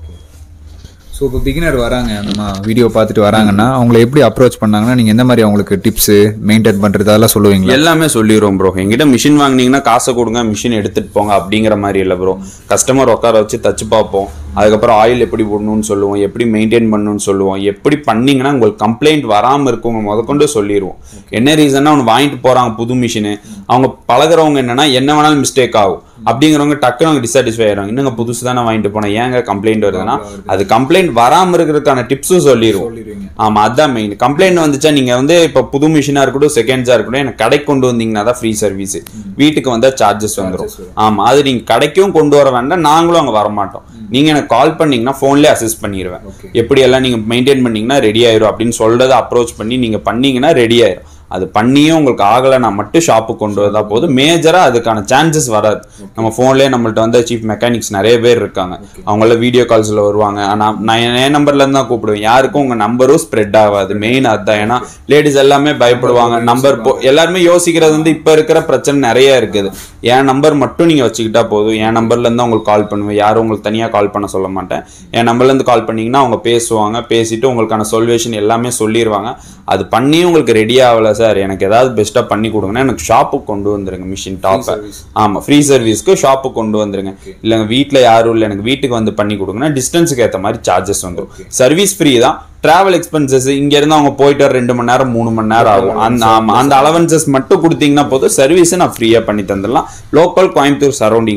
[SPEAKER 2] ஸோ இப்போ பிகினர் வராங்க நம்ம வீடியோ பார்த்துட்டு வராங்கன்னா அவங்கள எப்படி அப்ரோச் பண்ணாங்கன்னா நீங்கள் எந்த மாதிரி அவங்களுக்கு டிப்ஸு மெயின்டைன் பண்ணுறது அதெல்லாம் சொல்லுவீங்களா
[SPEAKER 1] எல்லாமே சொல்லிடுவோம் ப்ரோ எங்கிட்ட மிஷின் வாங்குனீங்கன்னா காசை கொடுங்க மிஷின் எடுத்துட்டு போங்க அப்படிங்கிற மாதிரி இல்லை ப்ரோ கஸ்டமர் உட்கார வச்சு தச்சு பார்ப்போம் அதுக்கப்புறம் ஆயில் எப்படி போடணும்னு சொல்லுவோம் எப்படி மெயின்டைன் பண்ணணும்னு சொல்லுவோம் எப்படி பண்ணீங்கன்னா உங்களுக்கு கம்ப்ளைண்ட் வராமல் இருக்கவங்க முதற்கொண்டு சொல்லிடுவோம் என்ன ரீசன்னா அவங்க வாங்கிட்டு போறாங்க புது மிஷினு அவங்க பழகுறவங்க என்னன்னா என்ன வேணாலும் மிஸ்டேக் ஆகும் அப்படிங்கிறவங்க டக்குனு அவங்க டிசாட்டிஸ்ஃபை ஆயிடும் இன்னுங்க புதுசு தானே வாங்கிட்டு போனேன் ஏங்க கம்ப்ளைண்ட் வருதுன்னா அது கம்ப்ளைண்ட் வராமல் இருக்கிறதுக்கான டிப்ஸும் சொல்லிடுவோம் ஆமா அதான் மெயின் கம்ப்ளைண்ட் வந்துச்சா நீங்க வந்து இப்ப புது மிஷினா இருக்கட்டும் செகண்ட்ஸா இருக்கட்டும் எனக்கு கடைக்கு கொண்டு வந்தீங்கன்னா தான் ஃப்ரீ சர்வீஸ் வீட்டுக்கு வந்தா சார்ஜஸ் வந்துரும் ஆமா அது நீங்க கடைக்கும் கொண்டு வர வேண்டாம் நாங்களும் அங்க வர மாட்டோம் நீங்க எனக்கு கால் பண்ணீங்கன்னா போன்லயே அசிஸ்ட் பண்ணிடுவேன் எப்படி எல்லாம் நீங்க மெயின்டைன் பண்ணீங்கன்னா ரெடி ஆயிரும் அப்படின்னு சொல்றதை அப்ரோச் பண்ணி நீங்க பண்ணீங்கன்னா ரெடி ஆயிரும் அது பண்ணியும் உங்களுக்கு ஆகலைன்னா மட்டும் ஷாப்புக்கு கொண்டு வந்தா போதும் மேஜரா அதுக்கான சான்சஸ் வராது நம்ம ஃபோன்லேயே நம்மள்ட்ட வந்து சீஃப் மெக்கானிக்ஸ் நிறைய பேர் இருக்காங்க அவங்கள வீடியோ கால்ஸ்ல வருவாங்க ஆனா நான் என் என் நம்பர்ல இருந்து தான் கூப்பிடுவேன் யாருக்கும் உங்க நம்பரும் ஸ்ப்ரெட் ஆகாது மெயின் அதுதான் ஏன்னா லேடிஸ் எல்லாமே பயப்படுவாங்க நம்பர் எல்லாருமே யோசிக்கிறது வந்து இப்ப இருக்கிற பிரச்சனை நிறைய இருக்குது என் நம்பர் மட்டும் நீங்க வச்சுக்கிட்டா போதும் என் நம்பர்ல இருந்து உங்களுக்கு கால் பண்ணுவேன் யாரும் உங்களுக்கு தனியா கால் பண்ண சொல்ல மாட்டேன் என் நம்பர்ல இருந்து கால் பண்ணீங்கன்னா அவங்க பேசுவாங்க பேசிட்டு உங்களுக்கான சொல்யூஷன் எல்லாமே சொல்லிடுவாங்க அது பண்ணி உங்களுக்கு ரெடி ஆகல சார் எனக்கு ஏதாவது பெஸ்ட்டாக பண்ணி கொடுங்கன்னா எனக்கு ஷாப்புக்கு கொண்டு வந்துருங்க மிஷின் டாப்பை ஆமாம் ஃப்ரீ சர்வீஸ்க்கு ஷாப்புக்கு கொண்டு வந்துருங்க இல்லைங்க வீட்டில் யாரும் இல்லை எனக்கு வீட்டுக்கு வந்து பண்ணி கொடுங்கன்னா டிஸ்டன்ஸுக்கு ஏற்ற மாதிரி சார்ஜஸ் வந்துடும் சர்வீஸ் ஃப்ரீ தான் டிராவல் எக்ஸ்பென்சஸ் இங்க இருந்து அவங்க போயிட்டு வர ரெண்டு மணி நேரம் மூணு மணி நேரம் ஆகும் அந்த ஆமா அந்த அலவன்சஸ் மட்டும் கொடுத்தீங்கன்னா போதும் சர்வீஸ் நான் ஃப்ரீயா பண்ணி தந்துடலாம் லோக்கல் கோயம்புத்தூர் சரௌண்டிங்ஸ்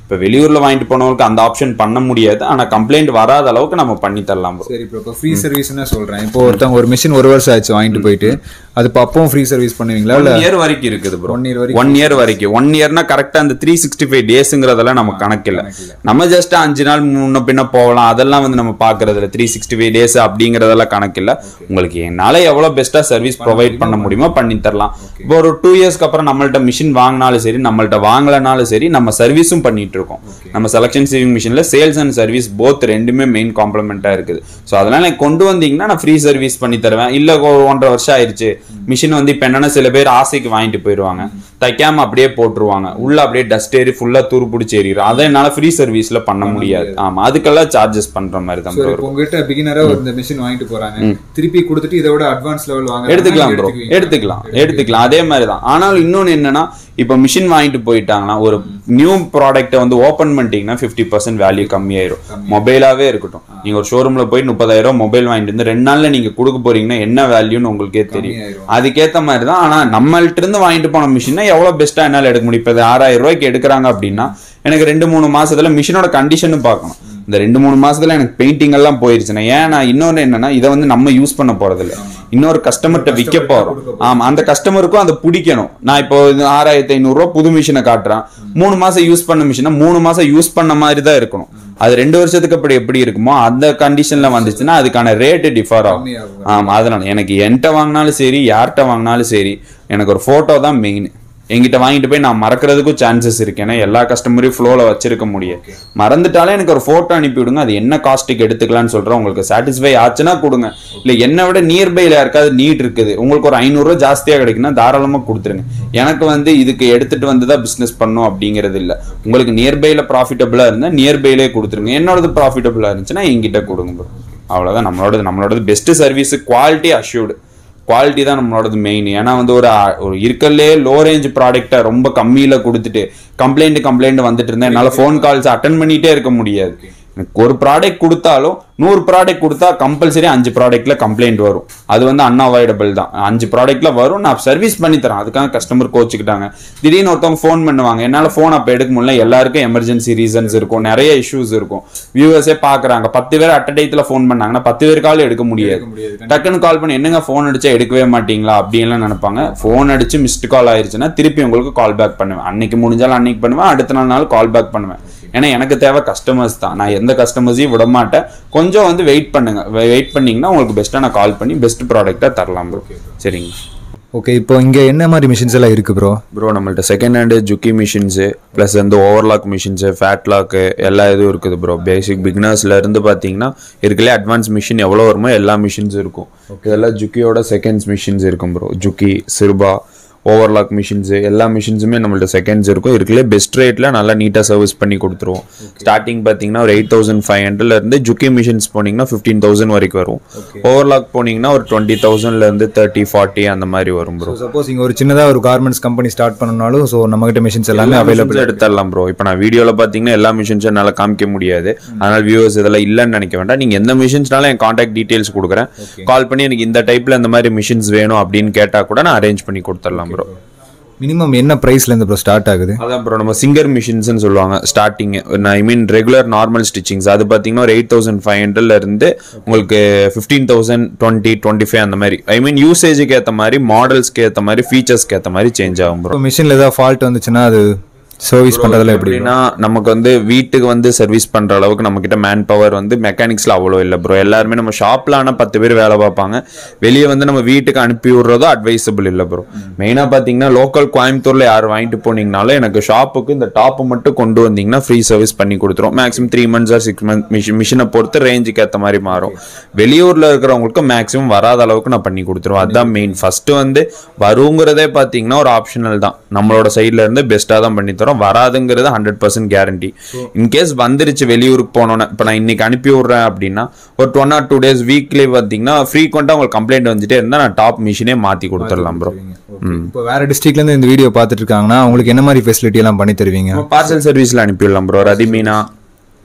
[SPEAKER 1] இப்போ வெளியூர்ல வாங்கிட்டு போனவங்களுக்கு அந்த ஆப்ஷன் பண்ண முடியாது ஆனா கம்ப்ளைண்ட் வராத அளவுக்கு நம்ம பண்ணி தரலாம் bro
[SPEAKER 2] சரி ப்ரோ இப்போ ஃப்ரீ சர்வீஸ்னு சொல்றேன் இப்போ ஒருத்தவங்க ஒரு மிஷின் ஒரு வருஷம் ஆச்சு வாங்கிட்டு போயிட்டு அது இப்போ அப்பவும் ஃப்ரீ சர்வீஸ் பண்ணுவீங்களா இல்ல
[SPEAKER 1] ஒன் இயர் வரைக்கும் இருக்குது ப்ரோ
[SPEAKER 2] ஒன் இயர் வரைக்கும்
[SPEAKER 1] ஒன் இயர் வரைக்கும் ஒன் இயர்னா கரெக்டா அந்த த்ரீ சிக்ஸ்டி ஃபைவ் டேஸ்ங்கிறதெல்லாம் நம்ம கணக்கு இல்ல நம்ம ஜஸ்ட் அஞ்சு நாள் முன்ன பின்ன போகலாம் அதெல்லாம் வந்து நம்ம பாக்குறது இல்ல த்ரீ சிக்ஸ்டி ஃபைவ் டேஸ் அப்படிங்கறதெல்லாம் கணக்கு இல்ல உங்களுக்கு என்னால எவ்வளவு பெஸ்டா சர்வீஸ் ப்ரொவைட் பண்ண முடியுமோ பண்ணி தரலாம் இப்போ ஒரு டூ இயர்ஸ்க்கு அப்புறம் நம்மள்ட்ட மிஷின் வாங்கினாலும் சரி நம்மள்ட்ட வாங்கலனாலும் சரி நம்ம சர்வீஸும் பண்ணிட்டு இருக்கோம் நம்ம செலக்ஷன் சேவிங் மிஷின்ல சேல்ஸ் அண்ட் சர்வீஸ் போத் ரெண்டுமே மெயின் காம்ப்ளிமெண்டா இருக்குது ஸோ அதனால எனக்கு கொண்டு வந்தீங்கன்னா நான் ஃப்ரீ சர்வீஸ் பண்ணி தருவேன் இல்ல ஒரு ஒன்றரை வருஷம் ஆயிருச்சு மிஷின் வந்து இப்போ என்னன்னா சில பேர் ஆசைக்கு வாங்கிட்டு போயிடுவாங்க தைக்காம அப்படியே போட்டுருவாங்க உள்ள அப்படியே டஸ்ட் ஏறி ஃபுல்லா துரு பிடிச்சி ஏறிடும் அதை என்னால ஃப்ரீ சர்வீஸ்ல பண்ண முடியாது ஆமா அதுக்கெல்லாம் சார்ஜஸ் பண்ற மாதிரி தான் bro
[SPEAKER 2] இப்போ உங்ககிட்ட பிகினரா இந்த மிஷின் வாங்கிட்டு போறாங்க திருப்பி கொடுத்துட்டு இதை விட அட்வான்ஸ் லெவல் வாங்க
[SPEAKER 1] எடுத்துக்கலாம் ப்ரோ எடுத்துக்கலாம் எடுத்துக்கலாம் அதே மாதிரி தான் ஆனாலும் இன்னொன்னு என்னன்னா இப்போ மிஷின் வாங்கிட்டு போயிட்டாங்கன்னா ஒரு நியூ ப்ராடக்ட்டை வந்து ஓப்பன் பண்ணிட்டீங்கன்னா ஃபிஃப்டி பர்சன்ட் வேல்யூ கம்மியாயிரும் மொபைலாவே இருக்கட்டும் நீங்க ஒரு ஷோரூம்ல போய் முப்பதாயிரம் மொபைல் வாங்கிட்டு வந்து ரெண்டு நாள்ல நீங்க கொடுக்க போறீங்கன்னா என்ன வேல்யூன்னு உங்களுக்கே தெரியும்
[SPEAKER 2] கம்மியாயிரும்.
[SPEAKER 1] அதுக்கேத்த மாதிரி தான் ஆனா நம்மள்ட்ட இருந்து வாங்கிட்டு போன மிஷினை எவ்வளவு பெஸ்ட்டா என்னால எடுக்க முடியும் இப்போ இது ஆறாயிரம் ரூபாய்க்கு எடுக்கிறாங்க அப்படின்னா எனக்கு ரெண்டு மூணு மாசத்துல மிஷினோட கண்டிஷனும் பார்க்கணும் இந்த ரெண்டு மூணு மாசத்துல எனக்கு பெயிண்டிங் எல்லாம் போயிருச்சுன்னா ஏன் நான் இன்னொன்னு என்னன்னா இதை வந்து நம்ம யூஸ் பண்ண போறது இல்ல இன்னொரு கஸ்டமர்கிட்ட விற்க போறோம் ஆமா அந்த கஸ்டமருக்கும் அதை பிடிக்கணும் நான் இப்போ இது ஆறாயிரத்தி ஐநூறு ரூபா புது மிஷினை காட்டுறேன் மூணு மாசம் யூஸ் பண்ண மிஷினை மூணு மாசம் யூஸ் பண்ண மாதிரி தான் இருக்கணும் அது ரெண்டு வருஷத்துக்கு அப்படி எப்படி இருக்குமோ அந்த கண்டிஷன்ல வந்துச்சுன்னா அதுக்கான ரேட்டு டிஃபர் ஆகும்
[SPEAKER 2] கம்மியாகும்.
[SPEAKER 1] ஆமா அதனால எனக்கு என்கிட்ட வாங்கினாலும் சரி யார்கிட்ட வாங்கினாலும் சரி எனக்கு ஒரு போட்டோ தான் மெயின் என்கிட்ட வாங்கிட்டு போய் நான் மறக்கிறதுக்கும் சான்சஸ் இருக்கு ஏன்னா எல்லா கஸ்டமரையும் ஃப்ளோல வச்சிருக்க முடியாது மறந்துட்டாலே எனக்கு ஒரு போட்டோ அனுப்பி விடுங்க அது என்ன காஸ்ட்டுக்கு எடுத்துக்கலாம்னு சொல்றேன் உங்களுக்கு சாட்டிஸ்ஃபை ஆச்சுன்னா கொடுங்க இல்ல என்னை விட நியர்பைல யாருக்காவது நீட் இருக்குது உங்களுக்கு ஒரு ஐநூறு ரூபாய் ஜாஸ்தியா கிடைக்குன்னா தாராளமா கொடுத்துருங்க எனக்கு வந்து இதுக்கு எடுத்துட்டு வந்து தான் பிசினஸ் பண்ணும் அப்படிங்கிறது இல்ல உங்களுக்கு நியர்பைல ப்ராஃபிட்டபிளா இருந்தா நியர்பைலே கொடுத்துருங்க என்னோடது ப்ராஃபிட்டபிளா இருந்துச்சுன்னா என்கிட்ட கொடுங்க bro. அவ்வளவுதான் நம்மளோடது நம்மளோடது best service quality assured quality தான் நம்மளோடது மெயின் ஏன்னா வந்து ஒரு அ- ஒரு இருக்கலே லோ ரேஞ்ச் ப்ராடக்ட்டை ரொம்ப கம்மியில கொடுத்துட்டு கம்ப்ளைண்ட் கம்ப்ளைண்ட் வந்துட்டு இருந்தா என்னால ஃபோன் கால்ஸ் அட்டன் பண்ணிட்டே இருக்க முடியாது எனக்கு ஒரு ப்ராடக்ட் கொடுத்தாலும் நூறு ப்ராடக்ட் கொடுத்தா கம்பல்சரி அஞ்சு ப்ராடக்ட்ல கம்ப்ளைண்ட் வரும் அது வந்து அன்அவாய்டபிள் தான் அஞ்சு ப்ராடக்ட்ல வரும் நான் சர்வீஸ் பண்ணி தரேன் அதுக்காக கஸ்டமர் கோச்சுக்கிட்டாங்க திடீர்னு ஒருத்தவங்க ஃபோன் பண்ணுவாங்க என்னால ஃபோன் அப்போ எடுக்க முடியல எல்லாருக்கும் எமர்ஜென்சி ரீசன்ஸ் இருக்கும் நிறைய இஷ்யூஸ் இருக்கும் வியூவர்ஸே பாக்குறாங்க பத்து பேர் அட் டயத்துல ஃபோன் பண்ணாங்கன்னா பத்து பேர் கால் எடுக்க முடியாது
[SPEAKER 2] முடியாது
[SPEAKER 1] டக்குன்னு கால் பண்ணி என்னங்க ஃபோன் அடிச்சா எடுக்கவே மாட்டீங்களா அப்படின்லாம் நினைப்பாங்க ஃபோன் அடிச்சு மிஸ்டு கால் ஆயிருச்சுன்னா திருப்பி உங்களுக்கு கால் பேக் பண்ணுவேன் அன்னைக்கு முடிஞ்சாலும் அன்னைக்கு பண்ணுவேன் அடுத்த நாள் நாள் கால் பேக் பண்ணுவேன் ஏன்னா எனக்கு தேவை கஸ்டமர்ஸ் தான் நான் எந்த கஸ்டமர்ஸையும் விட மாட்டேன் கொஞ்சம் வந்து வெயிட் பண்ணுங்க வெயிட் பண்ணீங்கன்னா உங்களுக்கு பெஸ்ட்டாக நான் கால் பண்ணி பெஸ்ட் ப்ராடக்டாக தரலாம் ப்ரோ சரிங்க
[SPEAKER 2] ஓகே இப்போ இங்க என்ன மாதிரி மிஷின்ஸ் எல்லாம் இருக்கு ப்ரோ
[SPEAKER 1] ப்ரோ நம்மள்ட்ட second hand Juki machines plus வந்து ஓவர்லாக் மிஷின்ஸு ஃபேட் லாக்கு எல்லா இதுவும் இருக்குது ப்ரோ பேசிக் பிகினர்ஸ்ல இருந்து பார்த்தீங்கன்னா இருக்கலே அட்வான்ஸ் மிஷின் எவ்வளோ வருமோ எல்லா மிஷின்ஸ் இருக்கும் இதெல்லாம் ஜுக்கியோட செகண்ட்ஸ் மிஷின்ஸ் இருக்கும் ப்ரோ ஜுக்கி சிறுபா ஓவர்லாக் மிஷின்ஸு எல்லா மிஷின்ஸுமே நம்மள்ட்ட செகண்ட்ஸ் இருக்கும் இருக்கலே பெஸ்ட் ரேட்டில் நல்லா நீட்டாக சர்வீஸ் பண்ணி கொடுத்துருவோம் ஸ்டார்டிங் பார்த்தீங்கன்னா ஒரு எயிட் தௌசண்ட் ஃபைவ் ஹண்ட்ரட்லேருந்து ஜுக்கி மிஷின்ஸ் போனீங்கன்னா ஃபிஃப்டீன் தௌசண்ட் வரைக்கும் வரும் ஓவர்லாக் போனீங்கன்னா ஒரு டுவெண்ட்டி தௌசண்ட்லேருந்து தேர்ட்டி ஃபார்ட்டி அந்த மாதிரி வரும் ப்ரோ
[SPEAKER 2] சப்போஸ் இங்க ஒரு சின்னதா ஒரு கார்மெண்ட்ஸ் கம்பெனி ஸ்டார்ட் பண்ணனாலும் ஸோ நம்ம கிட்ட மிஷின்ஸ் எல்லாமே அவைலபிள்
[SPEAKER 1] அவைலபிள் எடுத்துடலாம் ப்ரோ இப்போ நான் வீடியோல பாத்தீங்கன்னா எல்லா மிஷின்ஸும் என்னால காமிக்க முடியாது அதனால வியூவர்ஸ் இதெல்லாம் இல்லைன்னு நினைக்க வேண்டாம் நீங்க எந்த மிஷின்ஸ்னாலும் என் காண்டாக்ட் டீடைல்ஸ் கொடுக்குறேன் கால் பண்ணி எனக்கு இந்த டைப்ல இந்த மாதிரி மிஷின்ஸ் வேணும் அப்படின்னு கேட்டா கூட நான் அரேஞ்ச் பண்ணி கொடுத்துடலாம் ப்ரோ
[SPEAKER 2] மினிமம் என்ன பிரைஸ்ல இருந்து ப்ரோ ஸ்டார்ட் ஆகுது
[SPEAKER 1] அதான் ப்ரோ நம்ம சிங்கர் மிஷின்ஸ்னு சொல்லுவாங்க starting I mean regular normal stitchings அது பார்த்தீங்கன்னா ஒரு எயிட் தௌசண்ட் ஃபைவ் ஹண்ட்ரட்ல இருந்து உங்களுக்கு fifteen thousand twenty twenty five அந்த மாதிரி ஐ மீன் யூசேஜுக்கு ஏற்ற மாதிரி மாடல்ஸ்க்கு ஏற்ற மாதிரி ஃபீச்சர்ஸ்க்கு ஏற்ற மாதிரி சேஞ்ச் ஆகும் ப்ரோ
[SPEAKER 2] இப்போ மிஷின்ல ஏதாவது ஃபால்ட் வந்துச்சுன்னா அது சர்வீஸ் பண்றதுல எப்படி
[SPEAKER 1] எப்படின்னா நமக்கு வந்து வீட்டுக்கு வந்து சர்வீஸ் பண்ற அளவுக்கு நம்ம கிட்ட மேன் பவர் வந்து மெக்கானிக்ஸ்ல அவ்வளோ இல்லை ப்ரோ எல்லாருமே நம்ம ஷாப்ல ஆனா பத்து பேர் வேலை பார்ப்பாங்க வெளியே வந்து நம்ம வீட்டுக்கு அனுப்பி விடுறதோ அட்வைசபிள் இல்லை ப்ரோ மெயினா பாத்தீங்கன்னா லோக்கல் கோயம்புத்தூர்ல யார் வாங்கிட்டு போனீங்கனாலும் எனக்கு ஷாப்புக்கு இந்த டாப் மட்டும் கொண்டு வந்தீங்கன்னா ஃப்ரீ சர்வீஸ் பண்ணி கொடுத்துரும் maximum three months or six month machine மிஷினை பொறுத்து ரேஞ்சுக்கு ஏற்ற மாதிரி மாறும் வெளியூர்ல இருக்கிறவங்களுக்கு மேக்ஸிமம் வராத அளவுக்கு நான் பண்ணி கொடுத்துருவேன் அதுதான் மெயின் ஃபர்ஸ்ட் வந்து வருங்கிறதே பாத்தீங்கன்னா ஒரு ஆப்ஷனல் தான் நம்மளோட சைட்ல இருந்து பெஸ்ட்டாக தான் பண்ணி தரோம் வராதுங்கிறது ஹண்ட்ரட் பர்சன்ட் கேரண்டி இன்கேஸ் வந்துருச்சு வெளியூருக்கு போனோன்னே இப்போ நான் இன்னைக்கு அனுப்பி விட்றேன் அப்படின்னா ஒரு one or two days weekly பார்த்தீங்கன்னா ஃப்ரீக்வெண்ட்டாக உங்களுக்கு கம்ப்ளைண்ட் வந்துட்டே இருந்தால் நான் டாப் மிஷினே மாற்றி கொடுத்துடலாம் ப்ரோ
[SPEAKER 2] இப்போ வேற டிஸ்ட்ரிக்ட்ல இருந்து இந்த வீடியோ பார்த்துட்டு இருக்காங்கன்னா அவங்களுக்கு என்ன மாதிரி ஃபெசிலிட்டி எல்லாம் பண்ணி தருவீங்க
[SPEAKER 1] பார்சல் சர்வீஸ்ல அனுப்பிடலாம் bro Rathimeena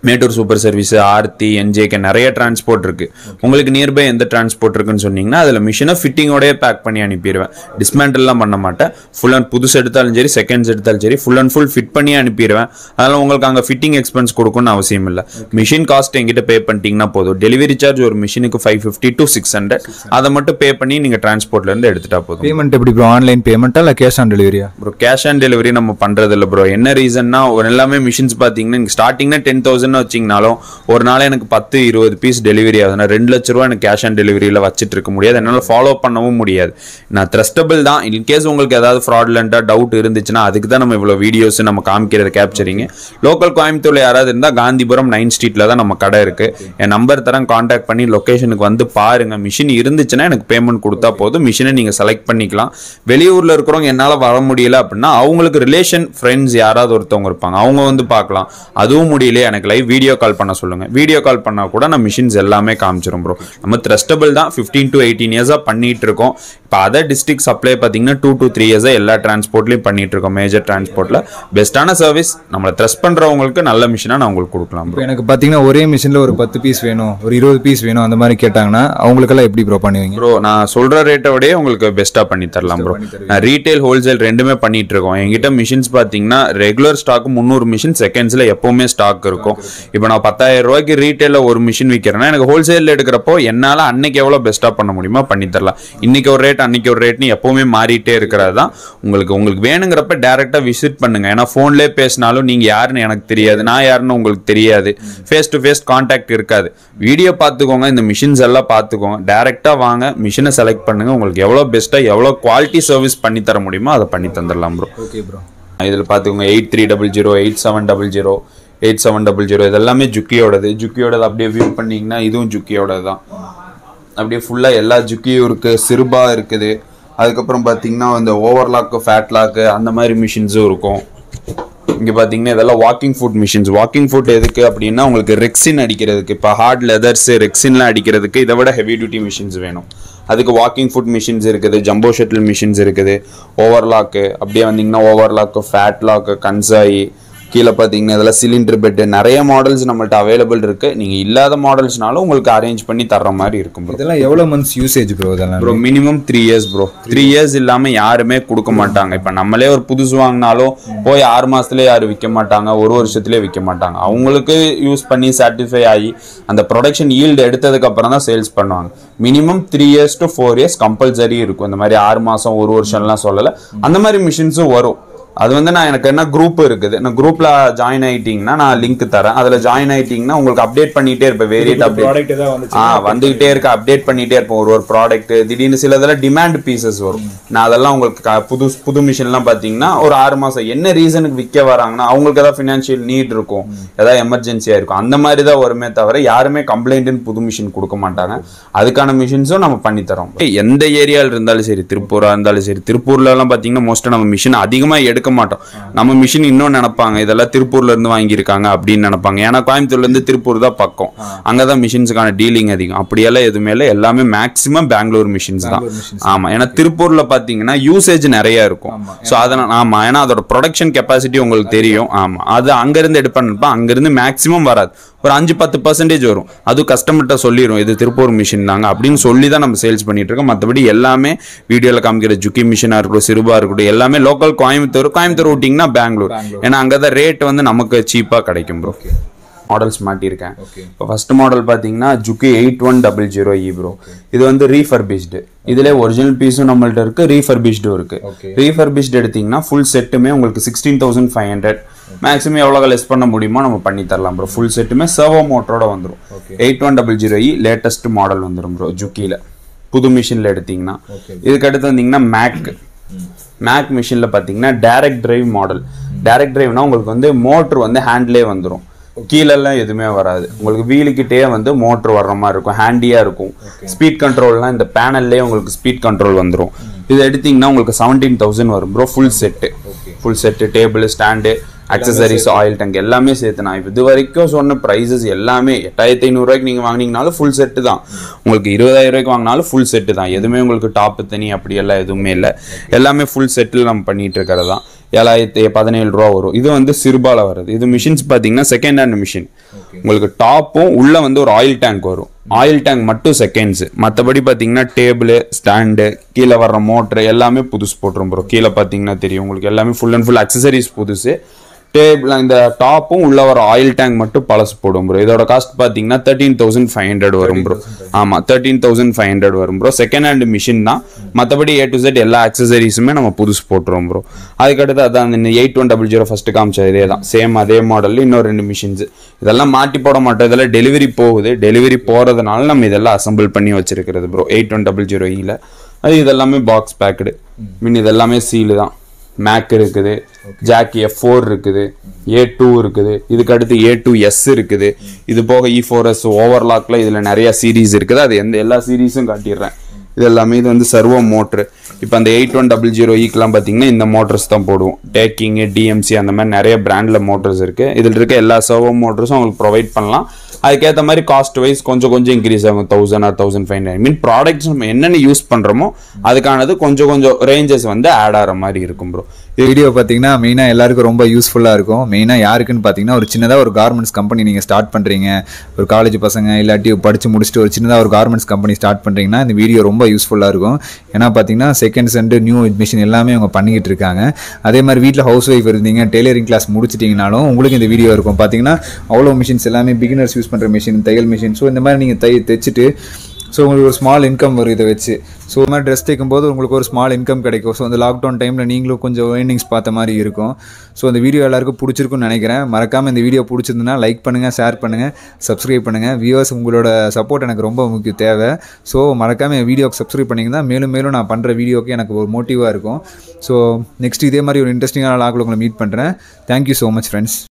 [SPEAKER 1] Mettur super service Aarthi NJK நிறைய டிரான்ஸ்போர்ட் இருக்கு உங்களுக்கு நியர்பை எந்த டிரான்ஸ்போர்ட் இருக்குன்னு சொன்னீங்கன்னா அதில் மிஷினை ஃபிட்டிங்கோடய பேக் பண்ணி அனுப்பிடுவேன் டிஸ்மேண்டல்லாம் பண்ண மாட்டேன் ஃபுல் அண்ட் புதுசு எடுத்தாலும் சரி செகண்ட்ஸ் எடுத்தாலும் சரி ஃபுல் அண்ட் ஃபுல் ஃபிட் பண்ணி அனுப்பிடுவேன் அதனால உங்களுக்கு அங்கே ஃபிட்டிங் எக்ஸ்பென்ஸ் கொடுக்கணும்னு அவசியம் இல்லை மிஷின் காஸ்ட் எங்கிட்ட பே பண்ணிட்டீங்கன்னா போதும் டெலிவரி சார்ஜ் ஒரு மிஷினுக்கு five fifty to six hundred அதை மட்டும் பே பண்ணி நீங்கள் டிரான்ஸ்போர்ட்ல இருந்து எடுத்துட்டா போதும்
[SPEAKER 2] பேமெண்ட் எப்படி ப்ரோ ஆன்லைன் பேமெண்ட்டா இல்லை கேஷ் ஆன் டெலிவரியா
[SPEAKER 1] ப்ரோ கேஷ் ஆன் டெலிவரி நம்ம பண்றது இல்ல ப்ரோ என்ன ரீசன்னா ஒரு எல்லாமே மிஷின்ஸ் பாத்தீங்கன்னா நீங்க ஸ்டார்டிங்னா டென் தௌசண்ட் வச்சிங்கனாலும் ஒரு நாள் எனக்கு பத்து இருபது பீஸ் டெலிவரி ஆகுதுன்னா ரெண்டு லட்ச ரூபா எனக்கு கேஷ் ஆன் டெலிவரியில வச்சிட்டு இருக்க முடியாது என்னால ஃபாலோ பண்ணவும் முடியாது நான் ட்ரஸ்டபிள் தான் இன்கேஸ் உங்களுக்கு ஏதாவது ஃப்ராட்லண்டா டவுட் இருந்துச்சுன்னா அதுக்கு தான் நம்ம இவ்வளவு வீடியோஸ் நம்ம காமிக்கிறது கேப்சரிங் லோக்கல் கோயம்புத்தூர்ல யாராவது இருந்தா காந்திபுரம் நைன் ஸ்ட்ரீட்ல தான் நம்ம கடை இருக்கு என் நம்பர் தரேன் காண்டாக்ட் பண்ணி லொகேஷனுக்கு வந்து பாருங்க மிஷின் இருந்துச்சுன்னா எனக்கு பேமெண்ட் கொடுத்தா போதும் மிஷினை நீங்க செலக்ட் பண்ணிக்கலாம் வெளியூர்ல இருக்கிறவங்க என்னால வர முடியல அப்படின்னா அவங்களுக்கு ரிலேஷன் ஃப்ரெண்ட்ஸ் யாராவது ஒருத்தவங்க இருப்பாங்க அவங்க வந்து பார்க்கலாம் அதுவும் முடியல எனக்கு லைவ் வீடியோ கால் பண்ண சொல்லுங்க வீடியோ கால் பண்ணா கூட நான் மிஷின்ஸ் எல்லாமே காமிச்சிரும் ப்ரோ நம்ம ட்ரஸ்டபிள் தான் ஃபிஃப்டீன் டு எயிட்டீன் இயர்ஸாக பண்ணிட்டு இருக்கோம் இப்போ அதர் டிஸ்ட்ரிக்ட் சப்ளை பார்த்தீங்கன்னா டூ டு த்ரீ இயர்ஸாக எல்லா டிரான்ஸ்போர்ட்லையும் பண்ணிட்டு இருக்கோம் மேஜர் டிரான்ஸ்போர்ட்ல பெஸ்ட்டான சர்வீஸ் நம்மளை ட்ரஸ்ட் பண்றவங்களுக்கு நல்ல மிஷினாக நான் உங்களுக்கு கொடுக்கலாம் ப்ரோ
[SPEAKER 2] இப்போ எனக்கு பார்த்தீங்கன்னா ஒரே மிஷினில் ஒரு பத்து பீஸ் வேணும் ஒரு இருபது பீஸ் வேணும் அந்த மாதிரி கேட்டாங்கன்னா அவங்களுக்கெல்லாம் எப்படி ப்ரோ பண்ணுவீங்க
[SPEAKER 1] ப்ரோ நான் சொல்ற ரேட்டை விட உங்களுக்கு பெஸ்ட்டாக பண்ணி தரலாம் ப்ரோ நான் ரீட்டைல் ஹோல்சேல் ரெண்டுமே பண்ணிட்டு இருக்கோம் என்கிட்ட மிஷின்ஸ் பார்த்தீங்கன்னா ரெகுலர் ஸ்டாக் முந்நூறு மிஷின் செகண்ட்ஸில் எப்பவுமே ஸ்டாக் இருக்கும் இப்போ நான் பத்தாயிரம் ரூபாய்க்கு ரீட்டைலில் ஒரு மிஷின் விற்கிறேன்னா எனக்கு ஹோல்சேலில் எடுக்கிறப்போ என்னால் அன்னைக்கு எவ்வளோ பெஸ்ட்டாக பண்ண முடியுமோ பண்ணி தரலாம் இன்னைக்கு ஒரு ரேட் அன்னைக்கு ஒரு ரேட்னு எப்பவுமே மாறிட்டே இருக்கிறது தான் உங்களுக்கு உங்களுக்கு வேணுங்கிறப்ப டேரெக்டாக விசிட் பண்ணுங்க ஏன்னா ஃபோன்லேயே பேசினாலும் நீங்கள் யாருன்னு எனக்கு தெரியாது நான் யாருன்னு உங்களுக்கு தெரியாது ஃபேஸ் டு ஃபேஸ் கான்டாக்ட் இருக்காது வீடியோ பார்த்துக்கோங்க இந்த மிஷின்ஸ் எல்லாம் பார்த்துக்கோங்க டேரெக்டாக வாங்க மிஷினை செலக்ட் பண்ணுங்க உங்களுக்கு எவ்வளோ பெஸ்ட்டாக எவ்வளோ குவாலிட்டி சர்வீஸ் பண்ணி தர முடியுமோ அதை பண்ணி தந்துடலாம் ப்ரோ
[SPEAKER 2] ஓகே ப்ரோ
[SPEAKER 1] இதில் பார்த்துக்கோங்க eight three double zero eight seven double zero eight seven double zero இதெல்லாமே ஜுக்கியோடது ஜுக்கியோடது அப்படியே வியூ பண்ணீங்கன்னா இதுவும் ஜுக்கியோடது தான் அப்படியே ஃபுல்லாக எல்லா ஜுக்கியும் இருக்குது சிறுபா இருக்குது அதுக்கப்புறம் பார்த்தீங்கன்னா இந்த ஓவர்லாக்கு ஃபேட்லாக்கு அந்த மாதிரி மிஷின்ஸும் இருக்கும் இங்கே பார்த்தீங்கன்னா இதெல்லாம் walking foot machines walking foot எதுக்கு அப்படின்னா உங்களுக்கு ரெக்ஸின் அடிக்கிறதுக்கு இப்போ ஹார்ட் லெதர்ஸ் ரெக்ஸின்லாம் அடிக்கிறதுக்கு இதை விட ஹெவி டியூட்டி மிஷின்ஸ் வேணும் அதுக்கு வாக்கிங் ஃபுட் மிஷின்ஸ் இருக்குது ஜம்போ ஷட்டில் மிஷின்ஸ் இருக்குது ஓவர்லாக்கு அப்படியே வந்தீங்கன்னா ஓவர்லாக்கு ஃபேட் லாக்கு கன்சாயி கீழே பார்த்தீங்கன்னா இதெல்லாம் சிலிண்டர் பெட்டு நிறைய மாடல்ஸ் நம்மள்ட்ட அவைலபிள் இருக்கு நீங்கள் இல்லாத மாடல்ஸ்னாலும் உங்களுக்கு அரேஞ்ச் பண்ணி தர்ற மாதிரி இருக்கும் ப்ரோ
[SPEAKER 2] இதெல்லாம் எவ்வளோ மந்த்ஸ் யூசேஜ் ப்ரோ இதெல்லாம்
[SPEAKER 1] bro minimum three years bro three years இல்லாமல் யாருமே கொடுக்க மாட்டாங்க இப்போ நம்மளே ஒரு புதுசு வாங்கினாலும் போய் ஆறு மாசத்துலயே யாரும் விற்க மாட்டாங்க ஒரு வருஷத்துலேயே விற்க மாட்டாங்க அவங்களுக்கு யூஸ் பண்ணி சாட்டிஸ்ஃபை ஆகி அந்த ப்ரொடக்ஷன் ஈல்டு எடுத்ததுக்கு அப்புறம் தான் சேல்ஸ் பண்ணுவாங்க minimum three years to four years compulsory இருக்கும் இந்த மாதிரி ஆறு மாசம் ஒரு வருஷம்லாம் சொல்லலை அந்த மாதிரி மிஷின்ஸும் வரும் அது வந்து நான் எனக்கு என்ன குரூப் இருக்குது நான் குரூப்ல ஜாயின் ஆயிட்டீங்கன்னா நான் லிங்க் தரேன் அதுல ஜாயின் ஆயிட்டீங்கன்னா உங்களுக்கு அப்டேட் பண்ணிட்டே இருப்பேன் வேரியட் அப்டேட்
[SPEAKER 2] ப்ராடக்ட் ஏதாவது வந்து
[SPEAKER 1] ஆ வந்துகிட்டே இருக்க அப்டேட் பண்ணிட்டே இருப்போம் ஒரு ஒரு ப்ராடக்ட் திடீர்னு சில இதெல்லாம் டிமாண்ட் பீசஸ் வரும் நான் அதெல்லாம் உங்களுக்கு க- புது புது மிஷின்லாம் பார்த்தீங்கன்னா ஒரு ஆறு மாசம் என்ன ரீசனுக்கு விற்க வராங்கன்னா அவங்களுக்கு ஏதாவது ஃபினான்ஷியல் நீட் இருக்கும் ஏதாவது எமர்ஜென்சியா இருக்கும் அந்த மாதிரி தான் வருமே தவிர யாருமே கம்ப்ளைண்ட்னு புது மிஷின் கொடுக்க மாட்டாங்க அதுக்கான மிஷின்ஸும் நம்ம பண்ணி தரோம் எந்த ஏரியாவில் இருந்தாலும் சரி திருப்பூரா இருந்தாலும் சரி திருப்பூர்ல எல்லாம் பார்த்தீங்கன்னா மோஸ்ட்டாக நம்ம மிஷின் அதிகமாக எடுக்க மாட்டோம் நம்ம மிஷின் இன்னும் நினைப்பாங்க இதெல்லாம் திருப்பூர்ல இருந்து வாங்கியிருக்காங்க அப்படின்னு நினைப்பாங்க ஏன்னா கோயம்புத்தூர்ல இருந்து திருப்பூர் தான் பக்கம் அங்கதான் மிஷின்ஸுக்கான டீலிங் அதிகம் அப்படியெல்லாம் எதுவுமே இல்லை எல்லாமே மேக்ஸிமம் பெங்களூர் மிஷின்ஸ் தான் ஆமா ஏன்னா திருப்பூர்ல பாத்தீங்கன்னா யூசேஜ் நிறைய இருக்கும் ஸோ அதனால ஆமா ஏன்னா அதோட ப்ரொடக்ஷன் கெப்பாசிட்டி உங்களுக்கு தெரியும் ஆமா அது அங்கிருந்து எடுப்பான்னு அங்கிருந்து மேக்ஸிமம் வராது ஒரு அஞ்சு பத்து பர்சன்டேஜ் வரும் அது கஸ்டமர்கிட்ட சொல்லிடும் இது திருப்பூர் மிஷின் தாங்க அப்படின்னு சொல்லி தான் நம்ம சேல்ஸ் பண்ணிட்டு இருக்கோம் மற்றபடி எல்லாமே வீடியோவில் காமிக்கிற ஜுக்கி மிஷினாக இருக்கட்டும் சிறுபா இருக்கட்டும் எல்லாமே லோக்கல் கோயம்புத்தூர் கோயம்புத்தூர் விட்டிங்கன்னா பெங்களூர் ஏன்னா அங்கே தான் ரேட் வந்து நமக்கு சீப்பாக கிடைக்கும் ப்ரோ மாடல்ஸ் மாட்டியிருக்கேன் இப்போ ஃபர்ஸ்ட் மாடல் பார்த்தீங்கன்னா Juki eight one double zero E bro இது வந்து ரீஃபர்பிஷ்டு இதுல ஒரிஜினல் பீஸும் நம்மள்ட்ட இருக்கு ரீஃபர்பிஷ்டும் இருக்கு ரீஃபர்பிஷ்டு எடுத்தீங்கன்னா ஃபுல் செட்டுமே உங்களுக்கு sixteen thousand five hundred maximum எவ்வளோ லெஸ் பண்ண முடியுமோ நம்ம பண்ணி தரலாம் ப்ரோ ஃபுல் செட்டுமே சர்வோ மோட்டரோட வந்துடும் eight one double zero E latest model வந்துடும் ப்ரோ ஜுக்கியில் புது மிஷினில் எடுத்தீங்கன்னா இதுக்கு அடுத்து வந்தீங்கன்னா மேக் மேக் மிஷினில் பார்த்தீங்கன்னா டைரக்ட் டிரைவ் மாடல் டைரக்ட் டிரைவ்னா உங்களுக்கு வந்து மோட்ரு வந்து ஹேண்ட்லேயே வந்துடும் கீழெல்லாம் எதுவுமே வராது உங்களுக்கு வீலுக்கிட்டே வந்து மோட்ரு வர்ற மாதிரி இருக்கும் ஹேண்டியாக இருக்கும் ஸ்பீட் கண்ட்ரோல்லாம் இந்த பேனல்லே உங்களுக்கு ஸ்பீட் கண்ட்ரோல் வந்துடும் இது எடுத்தீங்கன்னா உங்களுக்கு செவன்டீன் தௌசண்ட் வரும் bro full set full set table stand accessories oil tank எல்லாமே சேர்த்து நான் இப்போ இது வரைக்கும் சொன்ன ப்ரைஸஸ் எல்லாமே எட்டாயிரத்தி ஐநூறுரூவாய்க்கு நீங்கள் வாங்கினீங்கனாலும் ஃபுல் செட்டு தான் உங்களுக்கு இருபதாயிரம் ரூபாய்க்கு வாங்கினாலும் ஃபுல் செட்டு தான் எதுவுமே உங்களுக்கு டாப்பு தனி அப்படியெல்லாம் எதுவுமே இல்லை எல்லாமே ஃபுல் செட்டில் நம்ம பண்ணிட்டு இருக்கிறது தான் ஏழாயிரத்தி பதினேழு ரூபா வரும் இது வந்து சிறுபால வருது இது மிஷின்ஸ் பார்த்தீங்கன்னா செகண்ட் ஹேண்ட் மிஷின் உங்களுக்கு டாப்பும் உள்ள வந்து ஒரு ஆயில் டேங்க் வரும் ஆயில் டேங்க் மட்டும் செகண்ட்ஸ் மற்றபடி பார்த்தீங்கன்னா டேபிள் ஸ்டாண்டு கீழே வர்ற மோட்ரு எல்லாமே புதுசு போட்டுரும் ப்ரோ கீழே பார்த்தீங்கன்னா தெரியும் உங்களுக்கு எல்லாமே ஃபுல் அண்ட் ஃபுல் அக்சசரிஸ் புதுசு டேபிள் இந்த டாப்பும் உள்ள வர ஆயில் டேங்க் மட்டும் பழசு போடும் ப்ரோ இதோட காஸ்ட் பார்த்தீங்கன்னா தேர்ட்டீன் தௌசண்ட் ஃபைவ் ஹண்ட்ரட் வரும் ப்ரோ ஆமாம் தேர்ட்டீன் தௌசண்ட் ஃபைவ் ஹண்ட்ரட் வரும் ப்ரோ செகண்ட் ஹேண்ட் மிஷின் தான் மற்றபடி ஏ டு செட் எல்லா அக்சசரிஸுமே நம்ம புதுசு போட்டுருவோம் ப்ரோ அதுக்கடுத்து அதான் இந்த eight one double zero first காமிச்சது இதே தான் சேம் அதே மாடலில் இன்னும் ரெண்டு மிஷின்ஸ் இதெல்லாம் மாட்டி போட மாட்டோம் இதெல்லாம் டெலிவரி போகுது டெலிவரி போகிறதுனால நம்ம இதெல்லாம் அசம்பிள் பண்ணி வச்சிருக்கிறது bro eight one double zero ஈல அது இதெல்லாமே பாக்ஸ் பேக்கடு மீன் இதெல்லாமே சீலு தான் மேக் இருக்குது ஜாக் எஃப் ஃபோர் இருக்குது ஏ டூ இருக்குது இதுக்கு அடுத்து ஏ டூ எஸ் இருக்குது இது போக இ ஃபோர் எஸ் ஓவர்லாக்ல இதில் நிறைய சீரீஸ் இருக்குது அது எந்த எல்லா சீரீஸும் காட்டிடுறேன் இது எல்லாமே இது வந்து சர்வோ மோட்ரு இப்போ அந்த எயிட் ஒன் டபுள் ஜீரோ ஈக்கெலாம் பார்த்தீங்கன்னா இந்த மோட்டர்ஸ் தான் போடுவோம் டேக்கிங்கு டிஎம்சி அந்த மாதிரி நிறைய பிராண்டில் மோட்டர்ஸ் இருக்குது இதில் இருக்க எல்லா சர்வோ மோட்டர்ஸும் உங்களுக்கு ப்ரொவைட் பண்ணலாம் அதுக்கேற்ற மாதிரி காஸ்ட் வைஸ் கொஞ்சம் கொஞ்சம் இன்க்ரீஸ் ஆகும் thousand or thousand five hundred mean products நம்ம என்னென்ன யூஸ் பண்ணுறோமோ அதுக்கானது கொஞ்சம் கொஞ்சம் ரேஞ்சஸ் வந்து ஆட் ஆகிற மாதிரி இருக்கும் ப்ரோ
[SPEAKER 2] வீடியோ பார்த்தீங்கன்னா மெயினாக எல்லாருக்கும் ரொம்ப யூஸ்ஃபுல்லாக இருக்கும் மெயினாக யாருக்குன்னு பார்த்தீங்கன்னா ஒரு சின்னதாக ஒரு கார்மெண்ட்ஸ் கம்பெனி நீங்கள் ஸ்டார்ட் பண்ணுறீங்க ஒரு காலேஜ் பசங்க இல்லாட்டி படித்து முடிச்சுட்டு ஒரு சின்னதாக ஒரு கார்மெண்ட்ஸ் கம்பெனி ஸ்டார்ட் பண்ணுறீங்கன்னா இந்த வீடியோ ரொம்ப யூஸ்ஃபுல்லாக இருக்கும் ஏன்னா பார்த்தீங்கன்னா செகண்ட் சென்ட் நியூ மிஷின் எல்லாமே அவங்க பண்ணிக்கிட்டு இருக்காங்க அதே மாதிரி வீட்டில் ஹவுஸ் ஒய்ஃப் இருந்தீங்க டெய்லரிங் கிளாஸ் முடிச்சிட்டிங்கனாலும் உங்களுக்கு இந்த வீடியோ இருக்கும் பார்த்தீங்கன்னா அவ்வளோ மிஷின்ஸ் எல்லாமே பிகினர்ஸ் யூஸ் பண்ணுற மிஷின் தையல் மிஷின் ஸோ இந்த மாதிரி நீங்கள் தை தைச்சிட்டு ஸோ உங்களுக்கு ஒரு ஸ்மால் இன்கம் வரும் இதை வச்சு ஸோ இந்த மாதிரி ட்ரெஸ் தைக்கும்போது உங்களுக்கு ஒரு ஸ்மால் இன்கம் கிடைக்கும் ஸோ அந்த லாக்டவுன் டைமில் நீங்களும் கொஞ்சம் ஏர்னிங்ஸ் பார்த்த மாதிரி இருக்கும் ஸோ இந்த வீடியோ எல்லாருக்கும் பிடிச்சிருக்குன்னு நினைக்கிறேன் மறக்காமல் இந்த வீடியோ பிடிச்சிருந்துன்னா லைக் பண்ணுங்கள் ஷேர் பண்ணுங்கள் சப்ஸ்கிரைப் பண்ணுங்கள் வியூவர்ஸ் உங்களோட சப்போர்ட் எனக்கு ரொம்ப முக்கிய தேவை ஸோ மறக்காமல் என் வீடியோக்கு சப்ஸ்கிரைப் பண்ணிங்கன்னா மேலும் மேலும் நான் பண்ணுற வீடியோக்கு எனக்கு ஒரு மோட்டிவாக இருக்கும் ஸோ நெக்ஸ்ட் இதே மாதிரி ஒரு இன்ட்ரெஸ்டிங்கான லாக்கில் உங்களை மீட் பண்ணுறேன் தேங்க்யூ ஸோ மச் ஃப்ரெண்ட்ஸ்